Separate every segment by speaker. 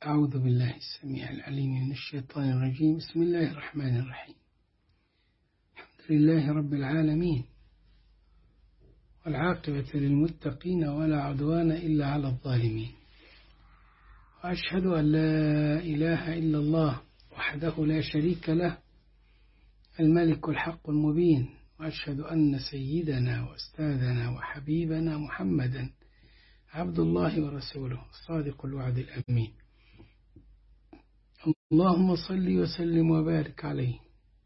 Speaker 1: أعوذ بالله السميع العليم من الشيطان الرجيم بسم الله الرحمن الرحيم الحمد لله رب العالمين والعاقبة للمتقين ولا عدوان إلا على الظالمين وأشهد أن لا إله إلا الله وحده لا شريك له الملك الحق المبين وأشهد أن سيدنا وأستاذنا وحبيبنا محمدا عبد الله ورسوله الصادق الوعد الأمين اللهم صل وسلم وبارك عليه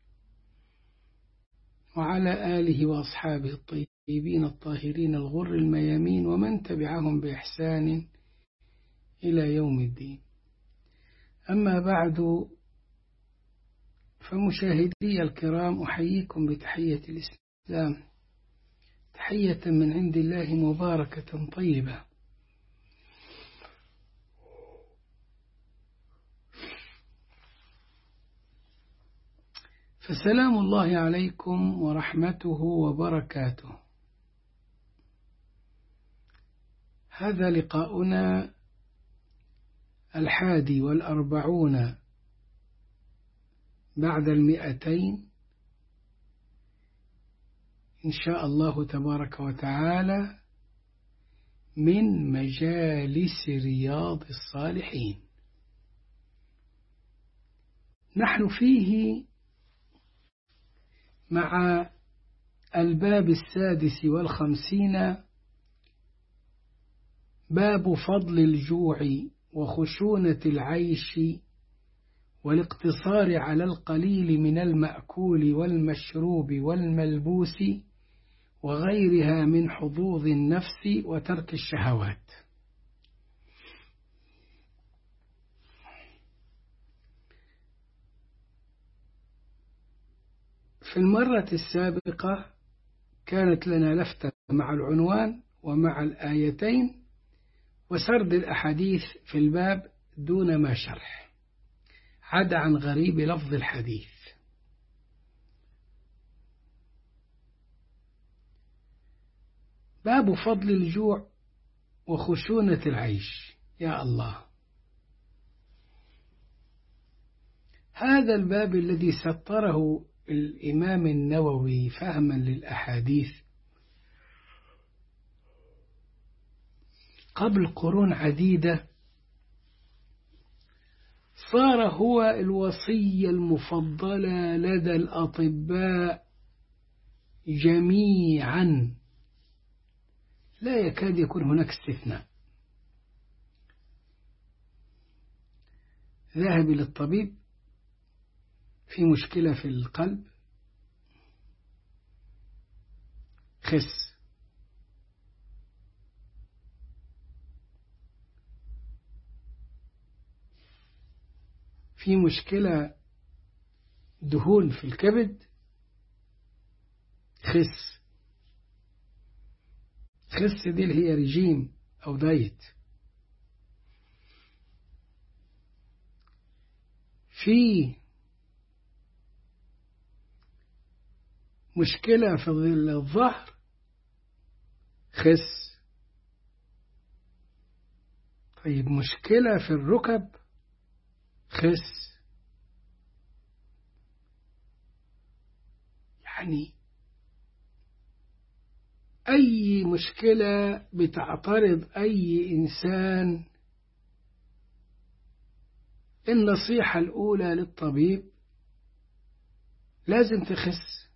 Speaker 1: وعلى آله وأصحابه الطيبين الطاهرين الغر الميامين ومن تبعهم بإحسان إلى يوم الدين أما بعد فمشاهدي الكرام أحييكم بتحية الإسلام تحية من عند الله مباركة طيبة فسلام الله عليكم ورحمته وبركاته هذا لقاؤنا الحادي والأربعون بعد المئتين إن شاء الله تبارك وتعالى من مجالس رياض الصالحين نحن فيه مع الباب السادس والخمسين باب فضل الجوع وخشونة العيش والاقتصار على القليل من المأكول والمشروب والملبوس وغيرها من حظوظ النفس وترك الشهوات في المرة السابقة كانت لنا لفتة مع العنوان ومع الآيتين وسرد الأحاديث في الباب دون ما شرح عدا عن غريب لفظ الحديث باب فضل الجوع وخشونة العيش يا الله هذا الباب الذي سطره الإمام النووي فهما للأحاديث قبل قرون عديدة صار هو الوصية المفضلة لدى الأطباء جميعا لا يكاد يكون هناك استثناء ذهب إلى الطبيب في مشكلة في القلب خس في مشكلة دهون في الكبد خس خس دي اللي هي رجيم أو دايت في مشكلة في الظهر خس طيب مشكلة في الركب خس يعني أي مشكلة بتعترض أي إنسان النصيحة الأولى للطبيب لازم تخس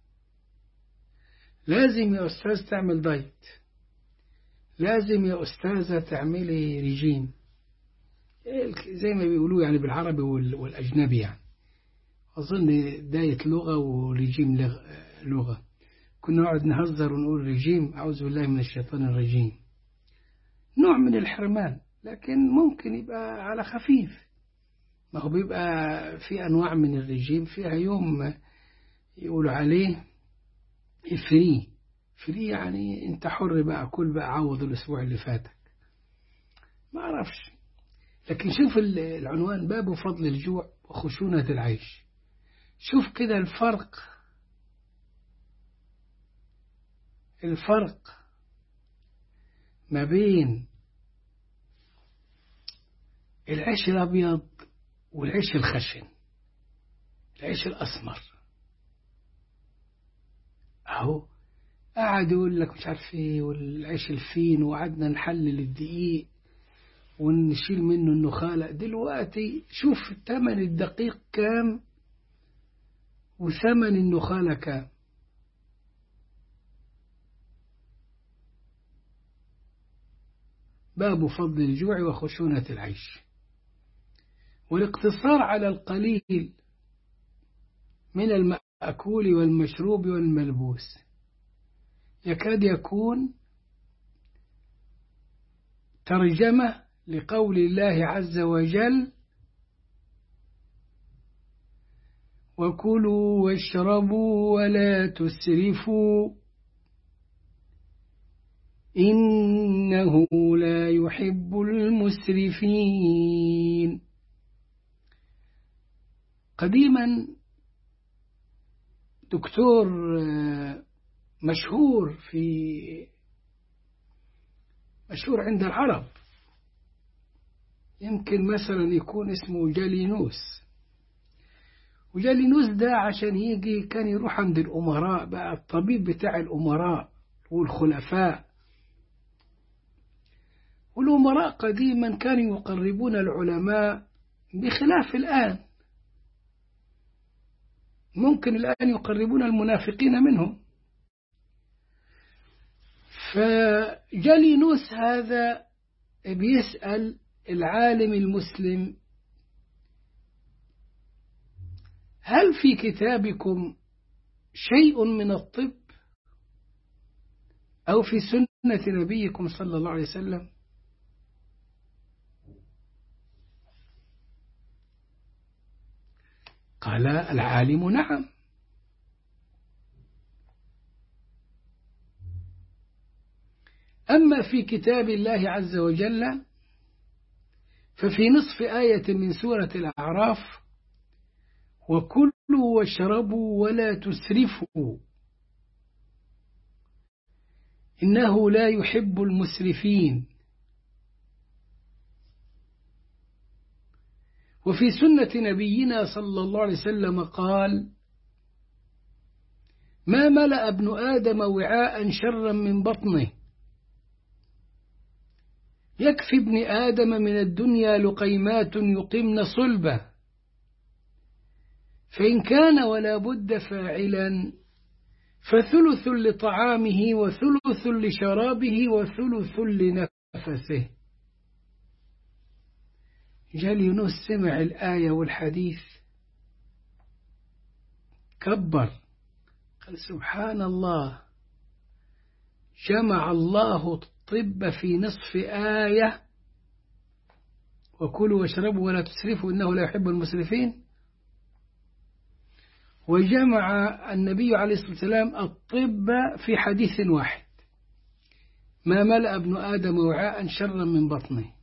Speaker 1: لازم يا أستاذ تعمل دايت لازم يا أستاذة تعملي رجيم زي ما بيقولوا يعني بالعربي والأجنبي يعني أظن دايت لغة ورجيم لغة كنا نقعد نهزر ونقول رجيم أعوذ بالله من الشيطان الرجيم نوع من الحرمان لكن ممكن يبقى على خفيف ما هو بيبقى في أنواع من الرجيم فيها يوم يقولوا عليه فري فري يعني انت حر بقى كل بقى عوض الاسبوع اللي فاتك ما اعرفش لكن شوف العنوان باب فضل الجوع وخشونة العيش شوف كده الفرق الفرق ما بين العيش الأبيض والعيش الخشن العيش الأسمر أهو قعد يقول لك مش عارف ايه والعيش الفين وقعدنا نحلل الدقيق ونشيل منه النخالة دلوقتي شوف ثمن الدقيق كام وثمن النخالة كام باب فضل الجوع وخشونة العيش والاقتصار على القليل من المأكول والمشروب والملبوس يكاد يكون ترجمة لقول الله عز وجل وكلوا واشربوا ولا تسرفوا إنه لا يحب المسرفين قديما دكتور مشهور في مشهور عند العرب يمكن مثلا يكون اسمه جالينوس وجالينوس ده عشان يجي كان يروح عند الأمراء بقى الطبيب بتاع الأمراء والخلفاء والأمراء قديما كانوا يقربون العلماء بخلاف الآن ممكن الآن يقربون المنافقين منهم فجالينوس هذا بيسأل العالم المسلم هل في كتابكم شيء من الطب أو في سنة نبيكم صلى الله عليه وسلم قال العالم نعم أما في كتاب الله عز وجل ففي نصف آية من سورة الأعراف وكلوا واشربوا ولا تسرفوا إنه لا يحب المسرفين وفي سنة نبينا صلى الله عليه وسلم قال ما ملأ ابن آدم وعاء شرا من بطنه يكفي ابن آدم من الدنيا لقيمات يقمن صلبه فإن كان ولا بد فاعلا فثلث لطعامه وثلث لشرابه وثلث لنفسه جال يونس سمع الآية والحديث كبر قال سبحان الله جمع الله الطب في نصف آية وكلوا واشربوا ولا تسرفوا إنه لا يحب المسرفين وجمع النبي عليه الصلاة والسلام الطب في حديث واحد ما ملأ ابن آدم وعاء شرا من بطنه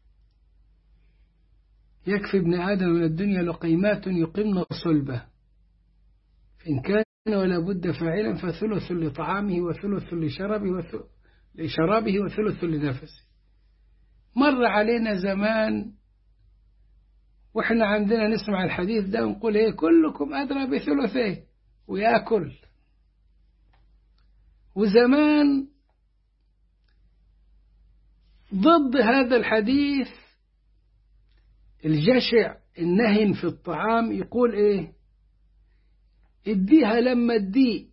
Speaker 1: يكفي ابن آدم من الدنيا لقيمات يقمن صلبه فإن كان ولا بد فاعلا فثلث لطعامه وثلث لشربه لشرابه وثلث لنفسه مر علينا زمان واحنا عندنا نسمع الحديث ده ونقول ايه كلكم ادرى بثلثيه وياكل وزمان ضد هذا الحديث الجشع النهن في الطعام يقول ايه اديها لما تدي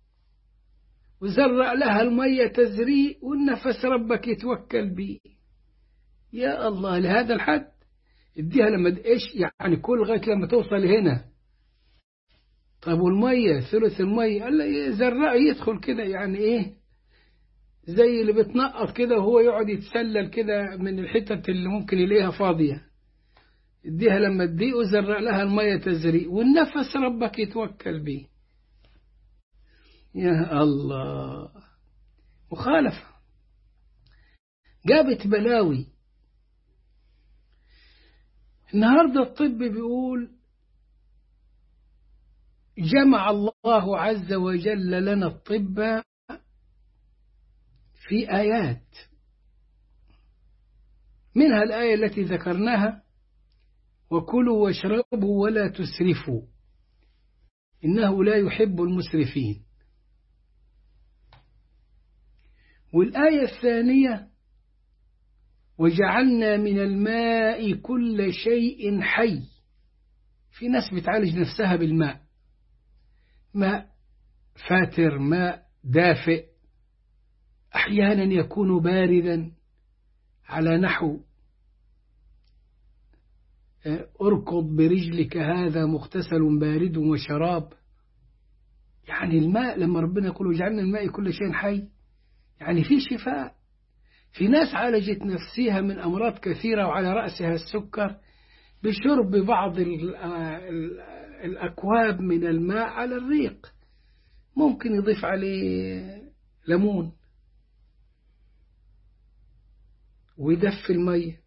Speaker 1: وزرع لها المية تزري والنفس ربك يتوكل بيه يا الله لهذا الحد اديها لما ايش يعني كل لغايه لما توصل هنا طب والميه ثلث الميه قال زرع يدخل كده يعني ايه زي اللي بتنقط كده وهو يقعد يتسلل كده من الحتت اللي ممكن يلاقيها فاضيه اديها لما تضيق وزرع لها الميه تزري والنفس ربك يتوكل بيه يا الله مخالفه جابت بلاوي النهاردة الطب بيقول جمع الله عز وجل لنا الطب في آيات منها الآية التي ذكرناها وكلوا واشربوا ولا تسرفوا إنه لا يحب المسرفين والآية الثانية وجعلنا من الماء كل شيء حي في ناس بتعالج نفسها بالماء ماء فاتر ماء دافئ أحيانا يكون باردا على نحو اركض برجلك هذا مغتسل بارد وشراب يعني الماء لما ربنا يقول وجعلنا الماء كل شيء حي يعني في شفاء في ناس عالجت نفسها من أمراض كثيرة وعلى رأسها السكر بشرب بعض الأكواب من الماء على الريق ممكن يضيف عليه ليمون ويدفي المية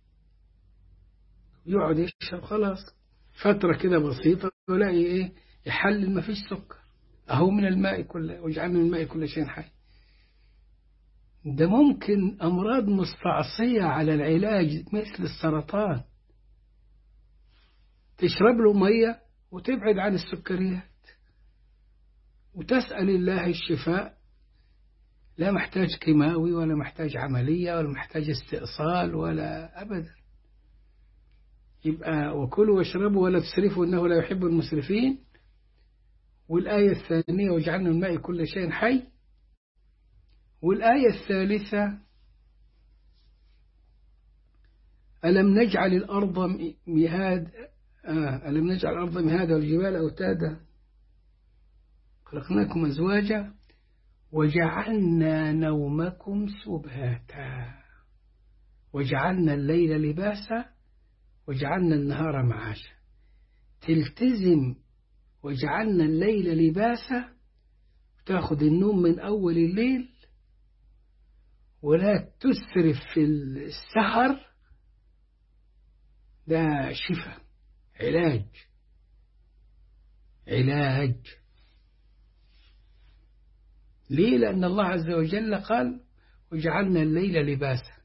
Speaker 1: يقعد يشرب خلاص فترة كده بسيطة ولاقي ايه يحلل ما فيش سكر اهو من الماء كله وجعلنا من الماء كل شيء حي ده ممكن أمراض مستعصية على العلاج مثل السرطان تشرب له مية وتبعد عن السكريات وتسأل الله الشفاء لا محتاج كيماوي ولا محتاج عملية ولا محتاج استئصال ولا أبدا يبقى وكلوا واشربوا ولا تسرفوا إنه لا يحب المسرفين والآية الثانية وجعلنا الماء كل شيء حي والآية الثالثة ألم نجعل الأرض مهاد آه ألم نجعل الأرض مهادا والجبال أوتادا خلقناكم أزواجا وجعلنا نومكم سباتا وجعلنا الليل لباسا وجعلنا النهار معاشا تلتزم وجعلنا الليل لباسا تاخد النوم من أول الليل ولا تسرف في السحر ده شفاء علاج علاج ليه لأن الله عز وجل قال وجعلنا الليل لباسا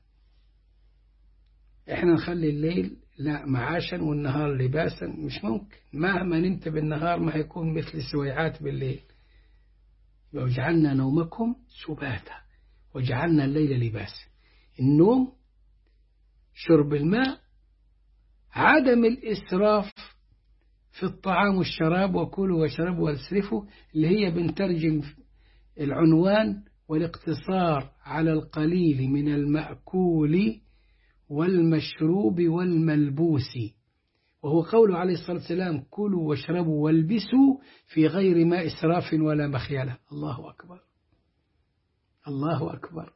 Speaker 1: احنا نخلي الليل لا معاشا والنهار لباسا مش ممكن مهما نمت بالنهار ما هيكون مثل سويعات بالليل وجعلنا نومكم سباتا وجعلنا الليل لباسا النوم شرب الماء عدم الإسراف في الطعام والشراب وكلوا واشربوا واسرفوا اللي هي بنترجم العنوان والاقتصار على القليل من المأكول والمشروب والملبوس وهو قوله عليه الصلاة والسلام كلوا واشربوا والبسوا في غير ما إسراف ولا مخيلة الله أكبر الله أكبر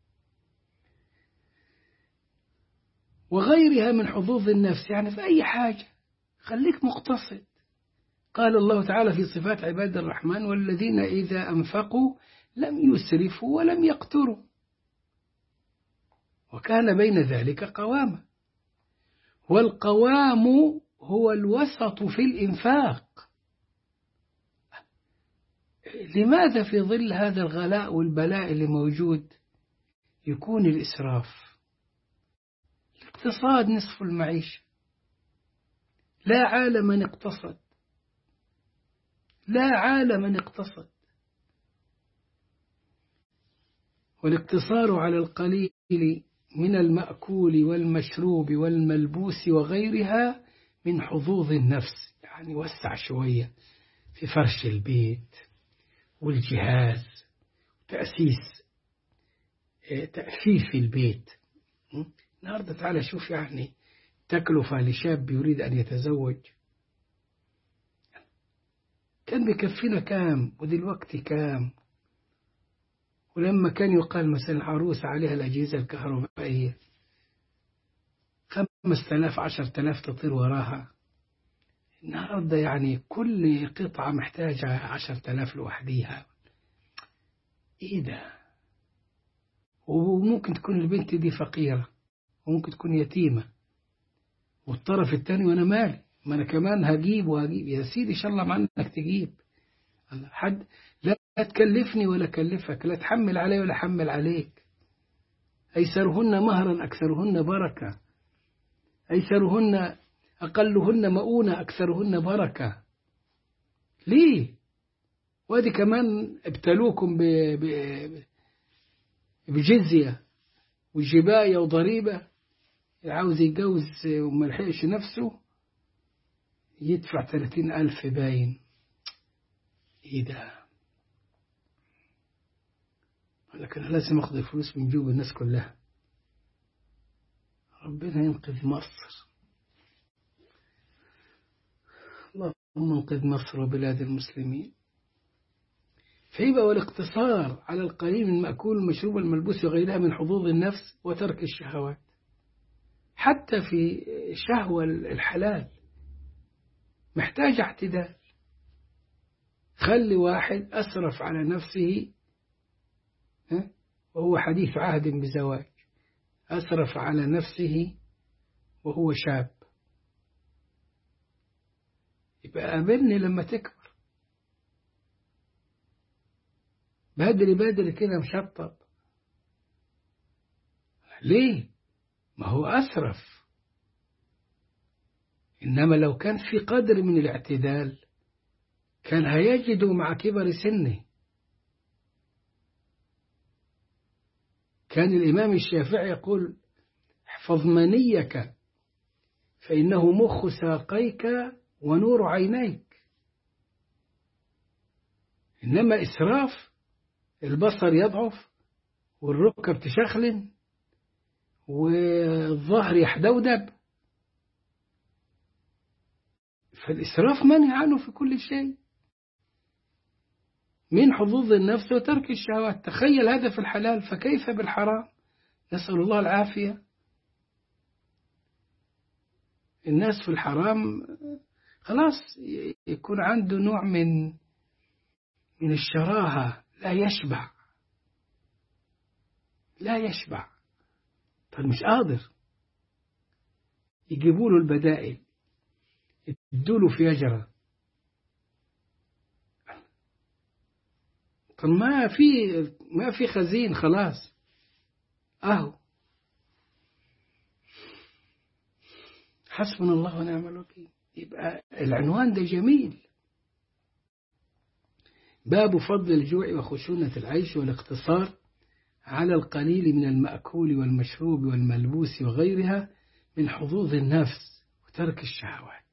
Speaker 1: وغيرها من حظوظ النفس يعني في أي حاجة خليك مقتصد قال الله تعالى في صفات عباد الرحمن والذين إذا أنفقوا لم يسرفوا ولم يقتروا وكان بين ذلك قواما والقوام هو الوسط في الإنفاق لماذا في ظل هذا الغلاء والبلاء اللي موجود يكون الإسراف الاقتصاد نصف المعيشة لا عالم من اقتصد لا عالم من اقتصد والاقتصار على القليل من المأكول والمشروب والملبوس وغيرها من حظوظ النفس يعني وسع شوية في فرش البيت والجهاز تأسيس تأثيث البيت النهاردة تعالى شوف يعني تكلفة لشاب يريد أن يتزوج كان بيكفينا كام ودلوقتي كام ولما كان يقال مثلا العروس عليها الأجهزة الكهربائية خمس تلاف عشر تلاف تطير وراها النهاردة يعني كل قطعة محتاجة عشر تلاف لوحديها إيه ده وممكن تكون البنت دي فقيرة وممكن تكون يتيمة والطرف الثاني وأنا مالي ما أنا كمان هجيب وهجيب يا سيدي إن شاء الله ما عنك تجيب حد لا تكلفني ولا كلفك لا تحمل علي ولا حمل عليك أيسرهن مهرا أكثرهن بركة أيسرهن أقلهن مؤونة أكثرهن بركة ليه وادي كمان ابتلوكم ب... ب... بجزية وجباية وضريبة عاوز يتجوز وما لحقش نفسه يدفع ثلاثين ألف باين إيه ده لكن أنا لازم أخذ الفلوس من جيوب الناس كلها ربنا ينقذ مصر اللهم انقذ مصر وبلاد المسلمين فيبقى والاقتصار على القليل من المأكول والمشروب والملبوس وغيرها من حظوظ النفس وترك الشهوات حتى في شهوة الحلال محتاج اعتدال خلي واحد أسرف على نفسه وهو حديث عهد بزواج أسرف على نفسه وهو شاب يبقى قابلني لما تكبر بدري بدري كده مشطب ليه ما هو أسرف إنما لو كان في قدر من الاعتدال كان هيجد مع كبر سنه كان الإمام الشافعي يقول احفظ منيك فإنه مخ ساقيك ونور عينيك إنما إسراف البصر يضعف والركب تشخلن والظهر يحدودب فالإسراف منهي عنه في كل شيء من حظوظ النفس وترك الشهوات تخيل هذا في الحلال فكيف بالحرام نسأل الله العافية الناس في الحرام خلاص يكون عنده نوع من من الشراهة لا يشبع لا يشبع طيب مش قادر يجيبوا له البدائل يدوا له فياجرة طب ما في ما في خزين خلاص اهو حسبنا الله ونعم الوكيل يبقى العنوان ده جميل باب فضل الجوع وخشونة العيش والاقتصار على القليل من المأكول والمشروب والملبوس وغيرها من حظوظ النفس وترك الشهوات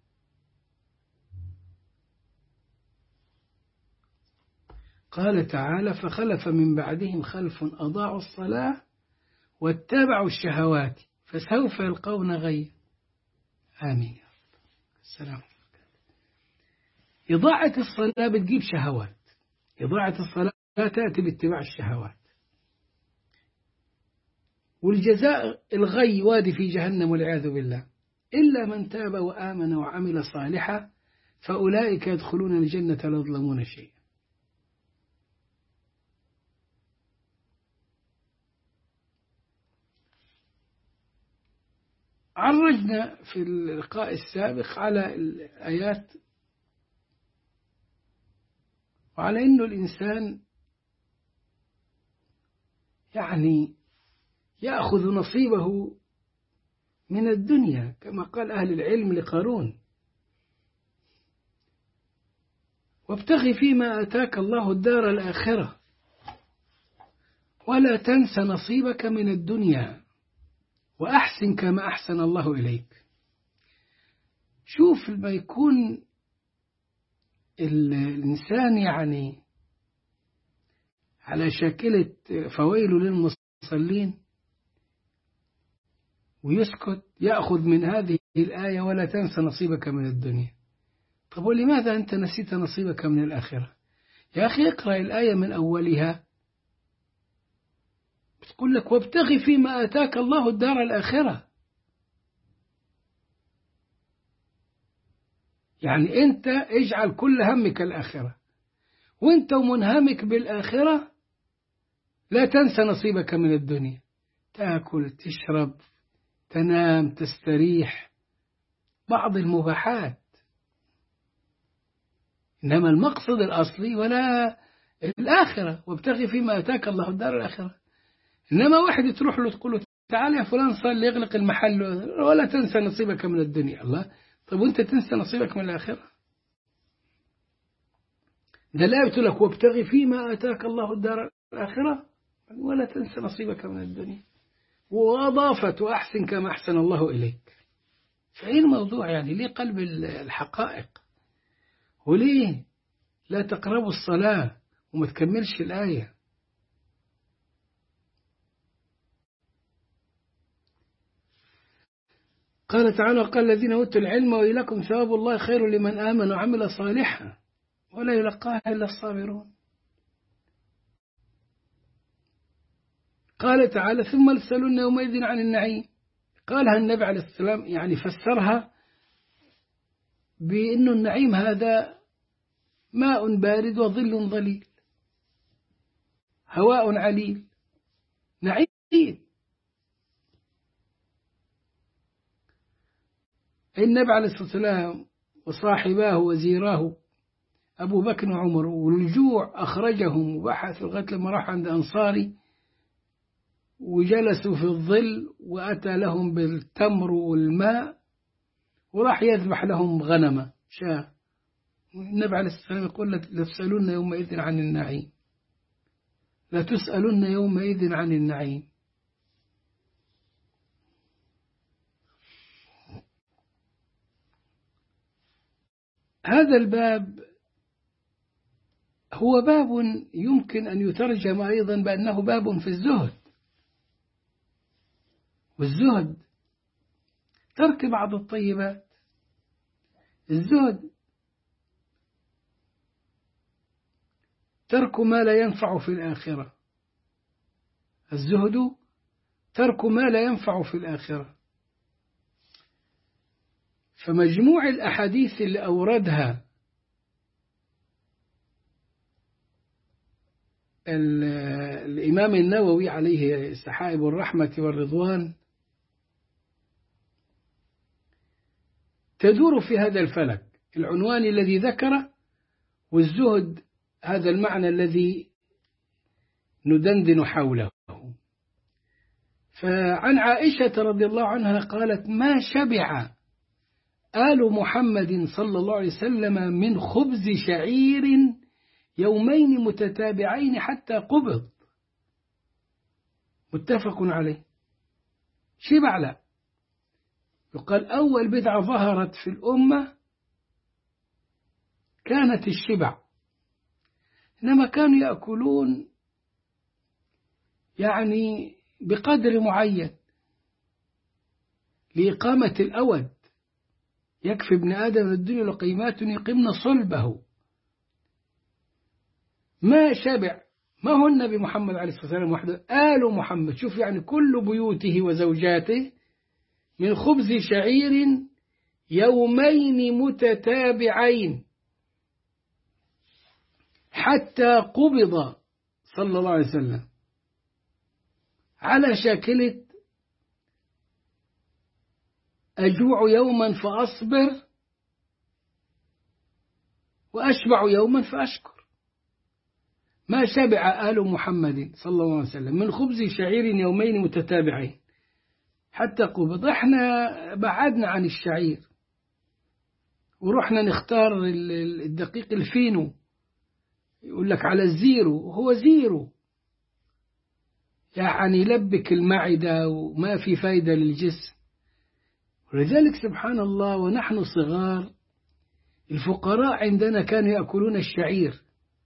Speaker 1: قال تعالى فخلف من بعدهم خلف أضاعوا الصلاة واتبعوا الشهوات فسوف يلقون غيا آمين يا رب السلام إضاعة الصلاة بتجيب شهوات إضاعة الصلاة تأتي باتباع الشهوات والجزاء الغي وادي في جهنم والعياذ بالله إلا من تاب وآمن وعمل صالحا فأولئك يدخلون الجنة لا يظلمون شيئا عرجنا في اللقاء السابق على الآيات وعلى أنه الإنسان يعني يأخذ نصيبه من الدنيا كما قال أهل العلم لقارون وابتغ فيما آتاك الله الدار الآخرة ولا تنس نصيبك من الدنيا وأحسن كما أحسن الله إليك شوف لما يكون الإنسان يعني على شاكلة فويل للمصلين ويسكت يأخذ من هذه الآية ولا تنسى نصيبك من الدنيا طب ولماذا أنت نسيت نصيبك من الآخرة يا أخي اقرأ الآية من أولها بتقول لك وابتغي فيما آتاك الله الدار الآخرة يعني أنت اجعل كل همك الآخرة وأنت منهمك بالآخرة لا تنسى نصيبك من الدنيا تاكل تشرب تنام تستريح بعض المباحات إنما المقصد الأصلي ولا الآخرة وابتغي فيما أتاك الله الدار الآخرة إنما واحد تروح له تقول له تعال يا فلان صلي يغلق المحل ولا تنسى نصيبك من الدنيا الله طب وانت تنسى نصيبك من الآخرة ده لا يقول لك وابتغي فيما آتاك الله الدار الآخرة ولا تنسى نصيبك من الدنيا وأضافت وأحسن كما أحسن الله إليك فإيه الموضوع يعني ليه قلب الحقائق وليه لا تقربوا الصلاة وما تكملش الآية قال تعالى قال الذين أوتوا العلم وإليكم ثواب الله خير لمن آمن وعمل صالحا ولا يلقاها إلا الصابرون قال تعالى ثم لتسألن يومئذ عن النعيم قالها النبي عليه السلام يعني فسرها بأن النعيم هذا ماء بارد وظل ظليل هواء عليل نعيم النبي عليه الصلاة والسلام وصاحباه وزيراه أبو بكر وعمر والجوع أخرجهم وبحثوا لغاية لما راح عند أنصاري وجلسوا في الظل وأتى لهم بالتمر والماء وراح يذبح لهم غنمة شاة النبي عليه الصلاة والسلام يقول لتسألن يومئذ عن النعيم لتسألن يومئذ عن النعيم هذا الباب هو باب يمكن أن يترجم أيضا بأنه باب في الزهد والزهد ترك بعض الطيبات الزهد ترك ما لا ينفع في الآخرة الزهد ترك ما لا ينفع في الآخرة فمجموع الأحاديث اللي أوردها الإمام النووي عليه سحائب الرحمة والرضوان تدور في هذا الفلك العنوان الذي ذكره والزهد هذا المعنى الذي ندندن حوله فعن عائشة رضي الله عنها قالت ما شبع آل محمد صلى الله عليه وسلم من خبز شعير يومين متتابعين حتى قبض متفق عليه شبع لا يقال أول بدعة ظهرت في الأمة كانت الشبع إنما كانوا يأكلون يعني بقدر معين لإقامة الأود يكفي ابن آدم الدنيا لقيمات يقمن صلبه ما شبع ما هو النبي محمد عليه الصلاة والسلام وحده آل محمد شوف يعني كل بيوته وزوجاته من خبز شعير يومين متتابعين حتى قبض صلى الله عليه وسلم على شاكلة أجوع يوما فأصبر وأشبع يوما فأشكر ما شبع آل محمد صلى الله عليه وسلم من خبز شعير يومين متتابعين حتى قبض احنا بعدنا عن الشعير ورحنا نختار الدقيق الفينو يقول لك على الزيرو هو زيرو يعني يلبك المعدة وما في فايدة للجسم ولذلك سبحان الله ونحن صغار الفقراء عندنا كانوا يأكلون الشعير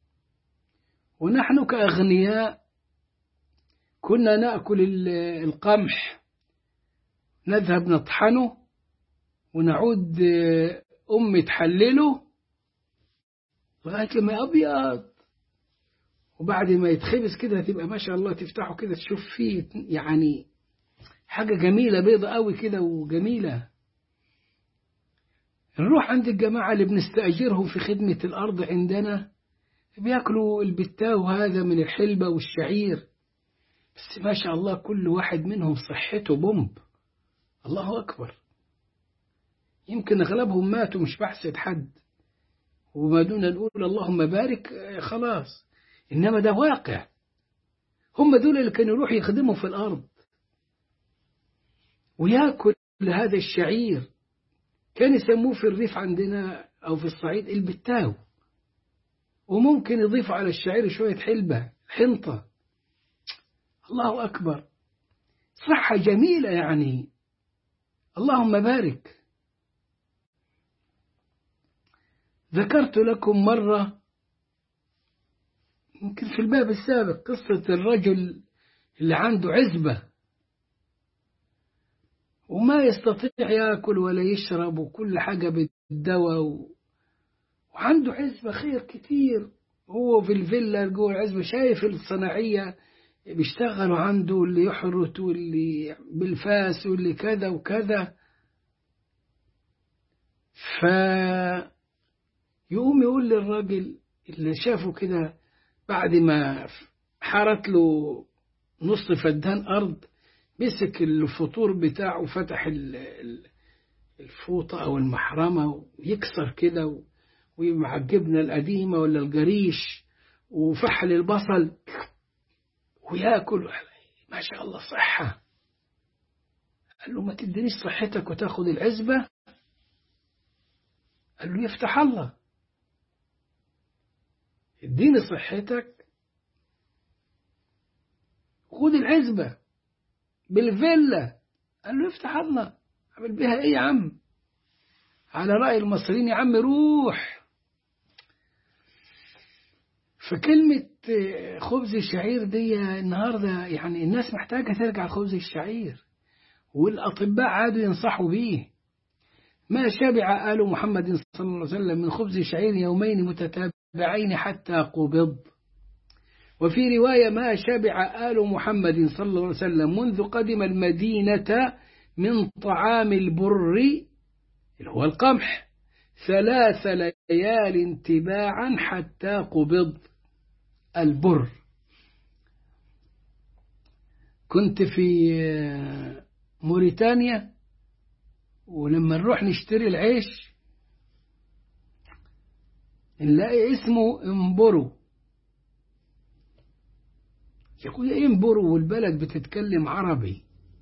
Speaker 1: ونحن كأغنياء كنا نأكل القمح نذهب نطحنه ونعود أمي تحلله لغاية لما أبيض وبعد ما يتخبز كده تبقى ما شاء الله تفتحه كده تشوف فيه يعني حاجة جميلة بيضة قوي كده وجميلة نروح عند الجماعة اللي بنستأجرهم في خدمة الأرض عندنا بياكلوا البتاو هذا من الحلبة والشعير بس ما شاء الله كل واحد منهم صحته بومب الله أكبر يمكن أغلبهم ماتوا مش بحسد حد وما دون نقول اللهم بارك خلاص إنما ده واقع هم دول اللي كانوا يروح يخدموا في الأرض وياكل هذا الشعير كان يسموه في الريف عندنا أو في الصعيد البتاو وممكن يضيف على الشعير شوية حلبة حنطة الله أكبر صحة جميلة يعني اللهم بارك ذكرت لكم مرة يمكن في الباب السابق قصة الرجل اللي عنده عزبة وما يستطيع ياكل ولا يشرب وكل حاجة بالدواء و... وعنده عزبة خير كتير هو في الفيلا جوه العزبة شايف الصناعية بيشتغلوا عنده اللي يحرط واللي بالفاس واللي كذا وكذا ف يقوم يقول للراجل اللي شافه كده بعد ما حرت له نص فدان أرض مسك الفطور بتاعه وفتح الفوطة أو المحرمة ويكسر كده ومع الجبنة القديمة ولا الجريش وفحل البصل وياكل ما شاء الله صحة قال له ما تدينيش صحتك وتاخد العزبة قال له يفتح الله اديني صحتك خد العزبة بالفيلا قال له افتح الله اعمل بها ايه يا عم على رأي المصريين يا عم روح فكلمة خبز الشعير دي النهاردة يعني الناس محتاجة ترجع خبز الشعير والأطباء عادوا ينصحوا بيه ما شبع آل محمد صلى الله عليه وسلم من خبز الشعير يومين متتابعين حتى قبض وفي رواية ما شبع آل محمد صلى الله عليه وسلم منذ قدم المدينة من طعام البر اللي هو القمح ثلاث ليال تباعا حتى قبض البر كنت في موريتانيا ولما نروح نشتري العيش نلاقي اسمه امبرو يقول ايه امبرو والبلد بتتكلم عربي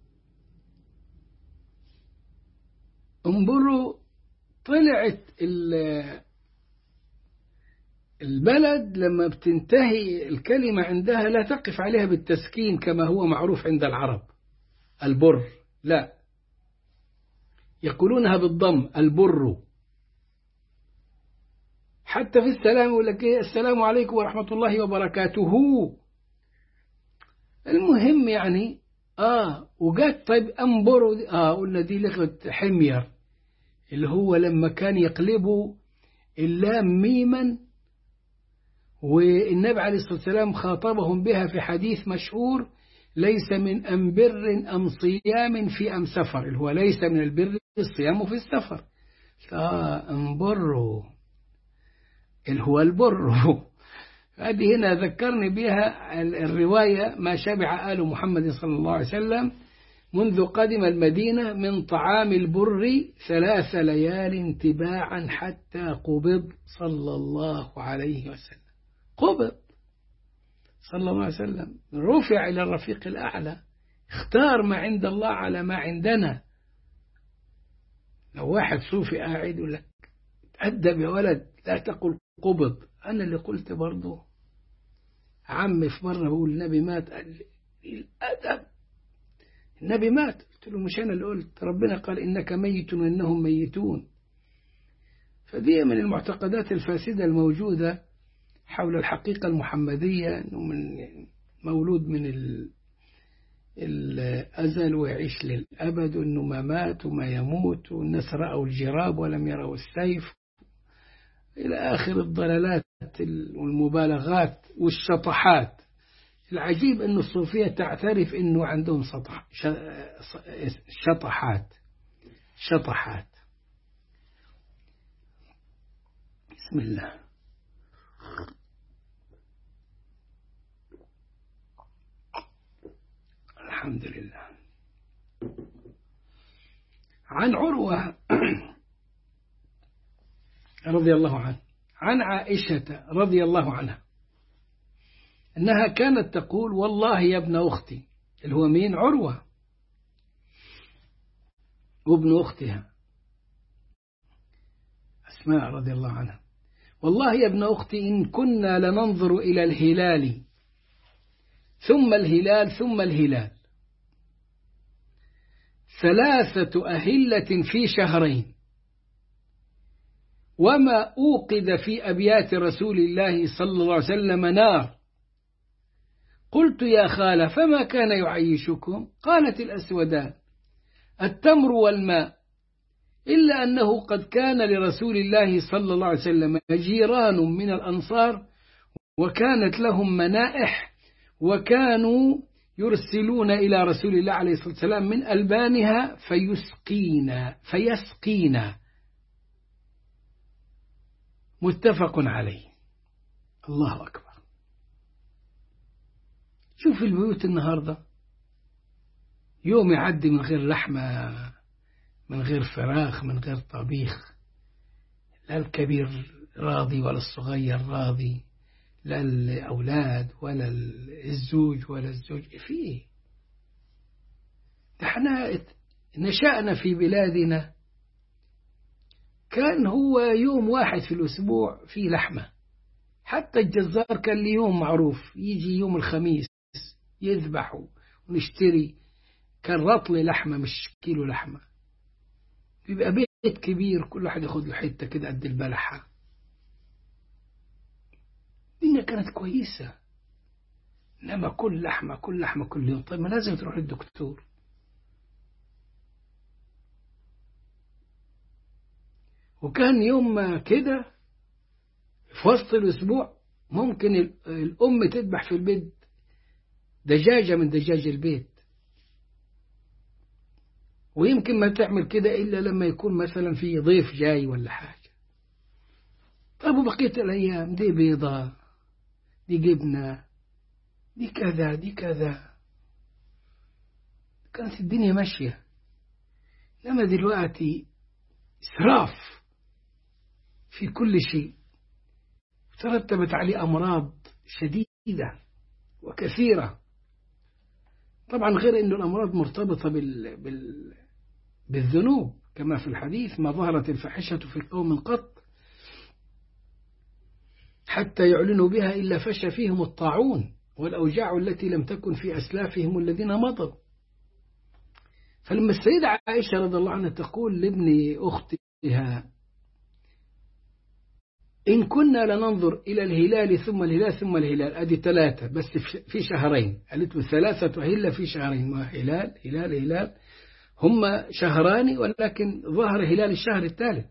Speaker 1: امبرو طلعت البلد لما بتنتهي الكلمة عندها لا تقف عليها بالتسكين كما هو معروف عند العرب البر لا يقولونها بالضم البر حتى في السلام يقول لك إيه السلام عليكم ورحمة الله وبركاته المهم يعني آه وجات طيب أنبرو آه قلنا دي لغة حمير اللي هو لما كان يقلبوا اللام ميما والنبي عليه الصلاة والسلام خاطبهم بها في حديث مشهور ليس من أم بر أم صيام في أم سفر اللي هو ليس من البر الصيام في السفر فأنبر اللي هو البر هذه هنا ذكرني بها الرواية ما شبع آل محمد صلى الله عليه وسلم منذ قدم المدينة من طعام البر ثلاث ليال تباعا حتى قبض صلى الله عليه وسلم قبض صلى الله عليه وسلم رفع إلى الرفيق الأعلى اختار ما عند الله على ما عندنا لو واحد صوفي قاعد يقول لك تأدب يا ولد لا تقل قبض أنا اللي قلت برضه عمي في مرة بقول النبي مات قال لي الأدب النبي مات قلت له مش أنا اللي قلت ربنا قال إنك ميت وإنهم ميتون فدي من المعتقدات الفاسدة الموجودة حول الحقيقة المحمدية أنه من مولود من الأزل ويعيش للأبد وأنه ما مات وما يموت والناس رأوا الجراب ولم يروا السيف إلى آخر الضلالات والمبالغات والشطحات العجيب أن الصوفية تعترف أنه عندهم سطح شطحات شطحات بسم الله الحمد لله عن عروة رضي الله عنه عن عائشة رضي الله عنها أنها كانت تقول والله يا ابن أختي اللي هو مين عروة وابن أختها أسماء رضي الله عنها والله يا ابن أختي إن كنا لننظر إلى الهلال ثم الهلال ثم الهلال ثلاثة أهلة في شهرين وما أوقد في أبيات رسول الله صلى الله عليه وسلم نار قلت يا خالة فما كان يعيشكم قالت الأسودان التمر والماء إلا أنه قد كان لرسول الله صلى الله عليه وسلم جيران من الأنصار وكانت لهم منائح وكانوا يرسلون إلى رسول الله عليه الصلاة والسلام من ألبانها فيسقينا فيسقينا متفق عليه الله أكبر شوف البيوت النهاردة يوم يعدي من غير لحمة من غير فراخ من غير طبيخ لا الكبير راضي ولا الصغير راضي لا الأولاد ولا الزوج ولا الزوج فيه احنا نشأنا في بلادنا كان هو يوم واحد في الأسبوع فيه لحمة حتى الجزار كان ليه يوم معروف يجي يوم الخميس يذبح ونشتري كان رطل لحمة مش كيلو لحمة بيبقى بيت كبير كل واحد ياخد له حتة كده قد البلحة الدنيا كانت كويسة إنما كل لحمة كل لحمة كل يوم طيب ما لازم تروح للدكتور وكان يوم ما كده في وسط الأسبوع ممكن الأم تذبح في البيت دجاجة من دجاج البيت ويمكن ما تعمل كده إلا لما يكون مثلا في ضيف جاي ولا حاجة طيب وبقية الأيام دي بيضة دي جبنة دي كذا دي كذا كانت الدنيا ماشية لما دلوقتي إسراف في كل شيء ترتبت عليه أمراض شديدة وكثيرة طبعا غير أن الأمراض مرتبطة بال... بال... بالذنوب كما في الحديث ما ظهرت الفاحشة في قوم قط حتى يعلنوا بها إلا فشى فيهم الطاعون والأوجاع التي لم تكن في أسلافهم الذين مضوا فلما السيدة عائشة رضي الله عنها تقول لابن أختها إن كنا لننظر إلى الهلال ثم الهلال ثم الهلال أدي ثلاثة بس في شهرين قالت ثلاثة هلة في شهرين ما هلال هلال هلال هم شهران ولكن ظهر هلال الشهر الثالث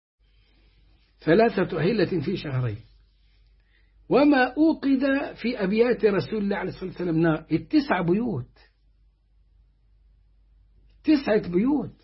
Speaker 1: ثلاثة هلة في شهرين وما أوقد في أبيات رسول الله عليه الصلاة والسلام نار التسع بيوت تسعة بيوت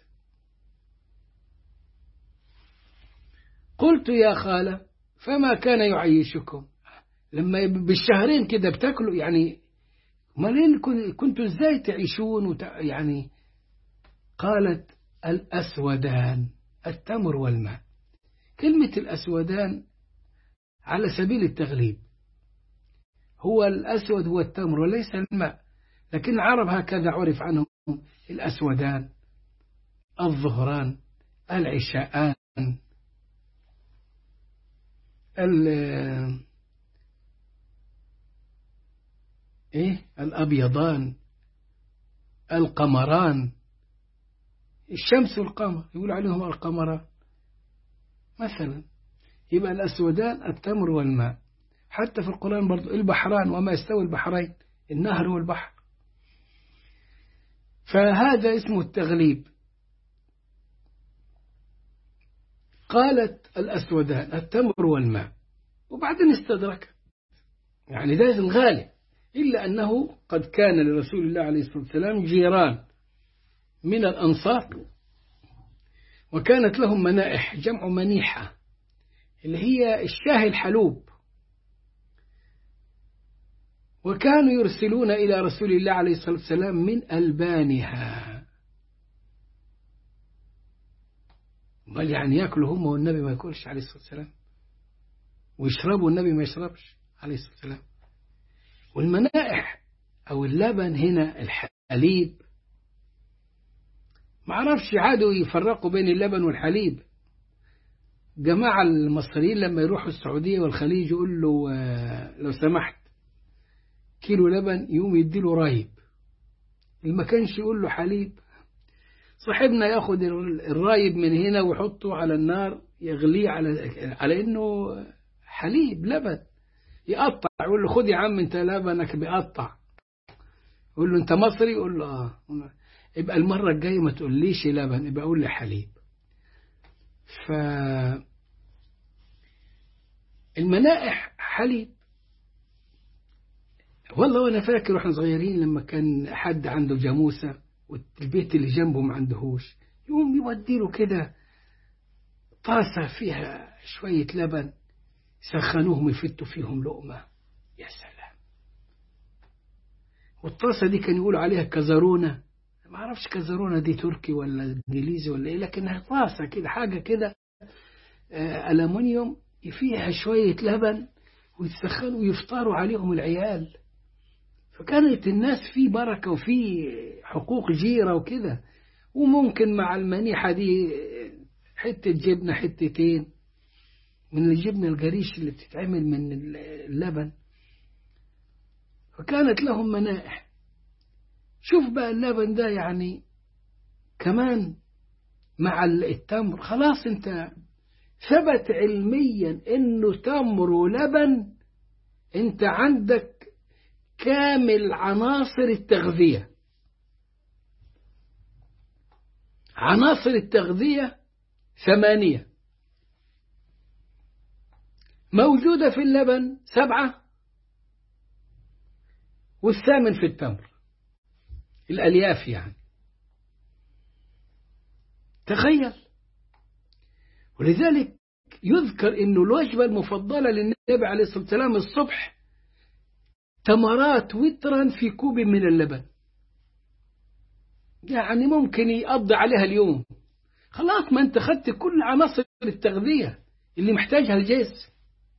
Speaker 1: قلت يا خالة فما كان يعيشكم لما بالشهرين كده بتاكلوا يعني مالين كنتوا ازاي تعيشون وتع... يعني قالت الأسودان التمر والماء كلمة الأسودان على سبيل التغليب هو الأسود هو التمر وليس الماء لكن العرب هكذا عرف عنهم الأسودان الظهران العشاءان ال إيه الأبيضان القمران الشمس والقمر يقول عليهم القمران مثلا يبقى الأسودان التمر والماء حتى في القرآن برضو البحران وما يستوي البحرين النهر والبحر فهذا اسمه التغليب قالت الأسودان التمر والماء وبعدين استدرك يعني ده الغالب إلا أنه قد كان لرسول الله عليه الصلاة والسلام جيران من الأنصار وكانت لهم منائح جمع منيحة اللي هي الشاه الحلوب وكانوا يرسلون إلى رسول الله عليه الصلاة والسلام من ألبانها بل يعني يأكلوا هم والنبي ما يأكلش عليه الصلاة والسلام ويشربوا والنبي ما يشربش عليه الصلاة والسلام والمنائح أو اللبن هنا الحليب معرفش عادوا يفرقوا بين اللبن والحليب جماعة المصريين لما يروحوا السعودية والخليج يقول له لو سمحت كيلو لبن يقوم يديله رايب اللي ما كانش يقول له حليب صاحبنا ياخد الرايب من هنا ويحطه على النار يغليه على على انه حليب لبن يقطع يقول له خد يا عم انت لبنك بيقطع يقول له انت مصري يقول له اه يبقى المرة الجاية ما تقوليش لبن يبقى قول لي حليب ف المنائح حليب والله وانا فاكر واحنا صغيرين لما كان حد عنده جاموسه والبيت اللي جنبه ما عندهوش يقوم يودي له كده طاسه فيها شويه لبن سخنوهم يفتوا فيهم لقمه يا سلام والطاسه دي كان يقولوا عليها كزرونه ما اعرفش كزرونه دي تركي ولا انجليزي ولا ايه لكنها طاسه كده حاجه كده آه الومنيوم فيها شويه لبن ويتسخنوا ويفطروا عليهم العيال فكانت الناس في بركة وفي حقوق جيرة وكده وممكن مع المنيحة دي حتة جبنة حتتين من الجبنة الجريش اللي بتتعمل من اللبن فكانت لهم منائح شوف بقى اللبن ده يعني كمان مع التمر خلاص انت ثبت علميا انه تمر ولبن انت عندك كامل عناصر التغذية عناصر التغذية ثمانية موجودة في اللبن سبعة والثامن في التمر الألياف يعني تخيل ولذلك يذكر أنه الوجبة المفضلة للنبي عليه الصلاة والسلام الصبح تمرات وترا في كوب من اللبن يعني ممكن يقضي عليها اليوم خلاص ما انت خدت كل عناصر التغذية اللي محتاجها الجسم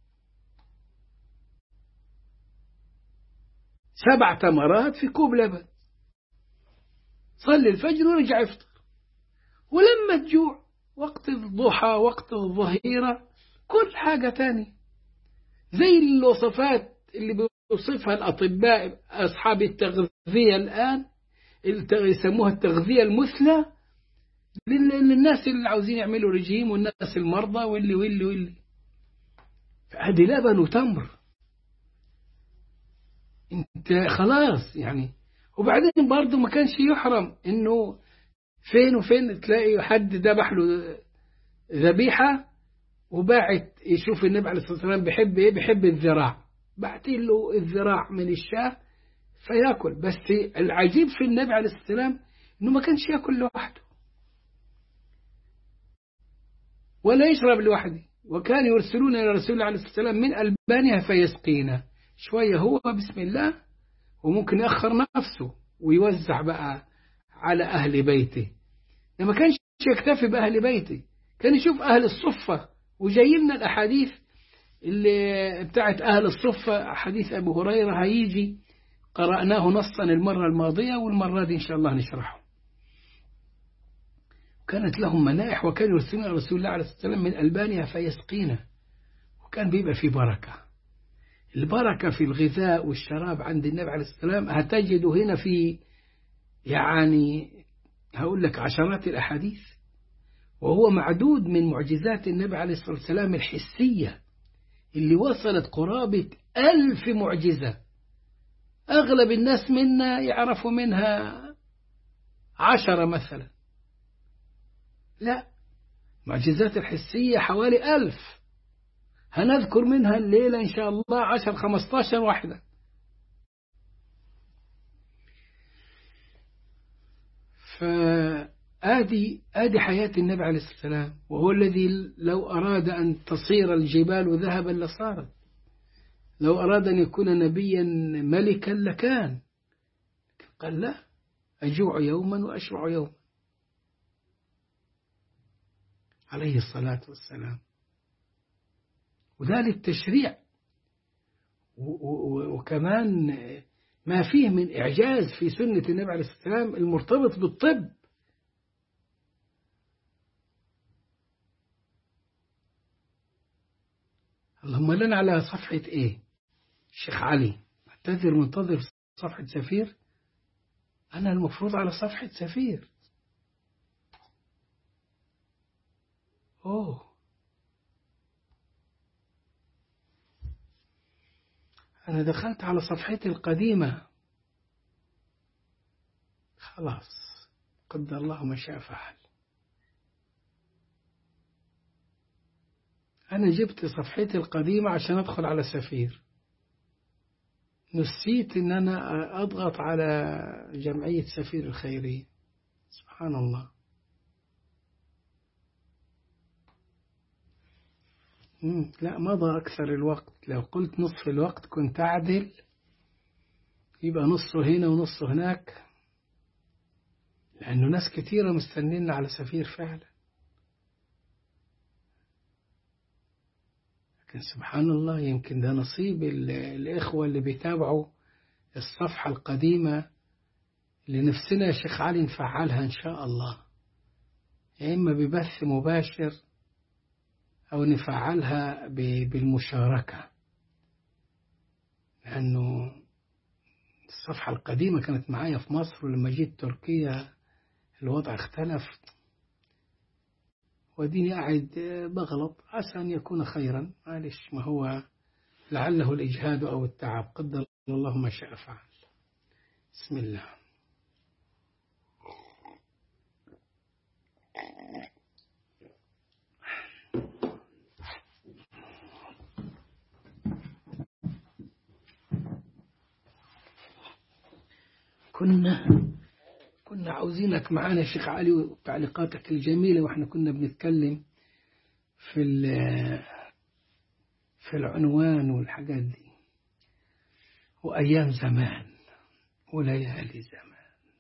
Speaker 1: سبع تمرات في كوب لبن صلي الفجر ورجع يفطر ولما تجوع وقت الضحى وقت الظهيرة كل حاجة تاني زي الوصفات اللي يوصفها الأطباء أصحاب التغذية الآن يسموها التغذية المثلى للناس اللي عاوزين يعملوا رجيم والناس المرضى واللي واللي واللي هذه لبن وتمر انت خلاص يعني وبعدين برضه ما كانش يحرم انه فين وفين تلاقي حد ذبح له ذبيحة وباعت يشوف النبي عليه الصلاة والسلام بيحب ايه بيحب الذراع بعت له الذراع من الشاه فياكل بس العجيب في النبي عليه الصلاة والسلام انه ما كانش ياكل لوحده ولا يشرب لوحده وكان يرسلون إلى رسول الله عليه الصلاة والسلام من ألبانها فيسقينا شوية هو بسم الله وممكن يأخر نفسه ويوزع بقى على أهل بيته ما كانش يكتفي بأهل بيته كان يشوف أهل الصفة وجاي لنا الأحاديث اللي بتاعت أهل الصفة حديث أبو هريرة هيجي قرأناه نصا المرة الماضية والمرة دي إن شاء الله نشرحه كانت لهم منائح وكانوا يرسلون رسول الله عليه الصلاة والسلام من ألبانيا فيسقينا وكان بيبقى في بركة البركة في الغذاء والشراب عند النبي عليه الصلاة والسلام هتجد هنا في يعني هقول لك عشرات الأحاديث وهو معدود من معجزات النبي عليه الصلاة والسلام الحسية اللي وصلت قرابة ألف معجزة أغلب الناس منا يعرفوا منها عشرة مثلا لا معجزات الحسية حوالي ألف هنذكر منها الليلة إن شاء الله عشر خمستاشر واحدة فآدي آدي حياة النبي عليه الصلاة والسلام وهو الذي لو أراد أن تصير الجبال ذهبا لصارت لو أراد أن يكون نبيا ملكا لكان قال لا أجوع يوما وأشبع يوما عليه الصلاة والسلام وذلك تشريع وكمان ما فيه من إعجاز في سنة النبي عليه الصلاة والسلام المرتبط بالطب اللهم لنا على صفحة إيه الشيخ علي اعتذر منتظر صفحة سفير أنا المفروض على صفحة سفير أوه أنا دخلت على صفحتي القديمة خلاص قدر الله ما شاء فعل أنا جبت صفحتي القديمة عشان أدخل على سفير نسيت إن أنا أضغط على جمعية سفير الخيرية سبحان الله مم. لا مضى أكثر الوقت لو قلت نصف الوقت كنت أعدل يبقى نصه هنا ونصه هناك لأنه ناس كثيرة مستنين على سفير فعلا لكن سبحان الله يمكن ده نصيب الإخوة اللي بيتابعوا الصفحة القديمة اللي نفسنا يا شيخ علي نفعلها إن شاء الله يا إما ببث مباشر أو نفعلها بالمشاركة لأنه الصفحة القديمة كانت معايا في مصر ولما جيت تركيا الوضع اختلف وديني قاعد بغلط عسى أن يكون خيرا معلش ما هو لعله الإجهاد أو التعب قدر الله ما شاء فعل بسم الله كنا كنا عاوزينك معانا يا شيخ علي وتعليقاتك الجميلة واحنا كنا بنتكلم في في العنوان والحاجات دي وأيام زمان وليالي زمان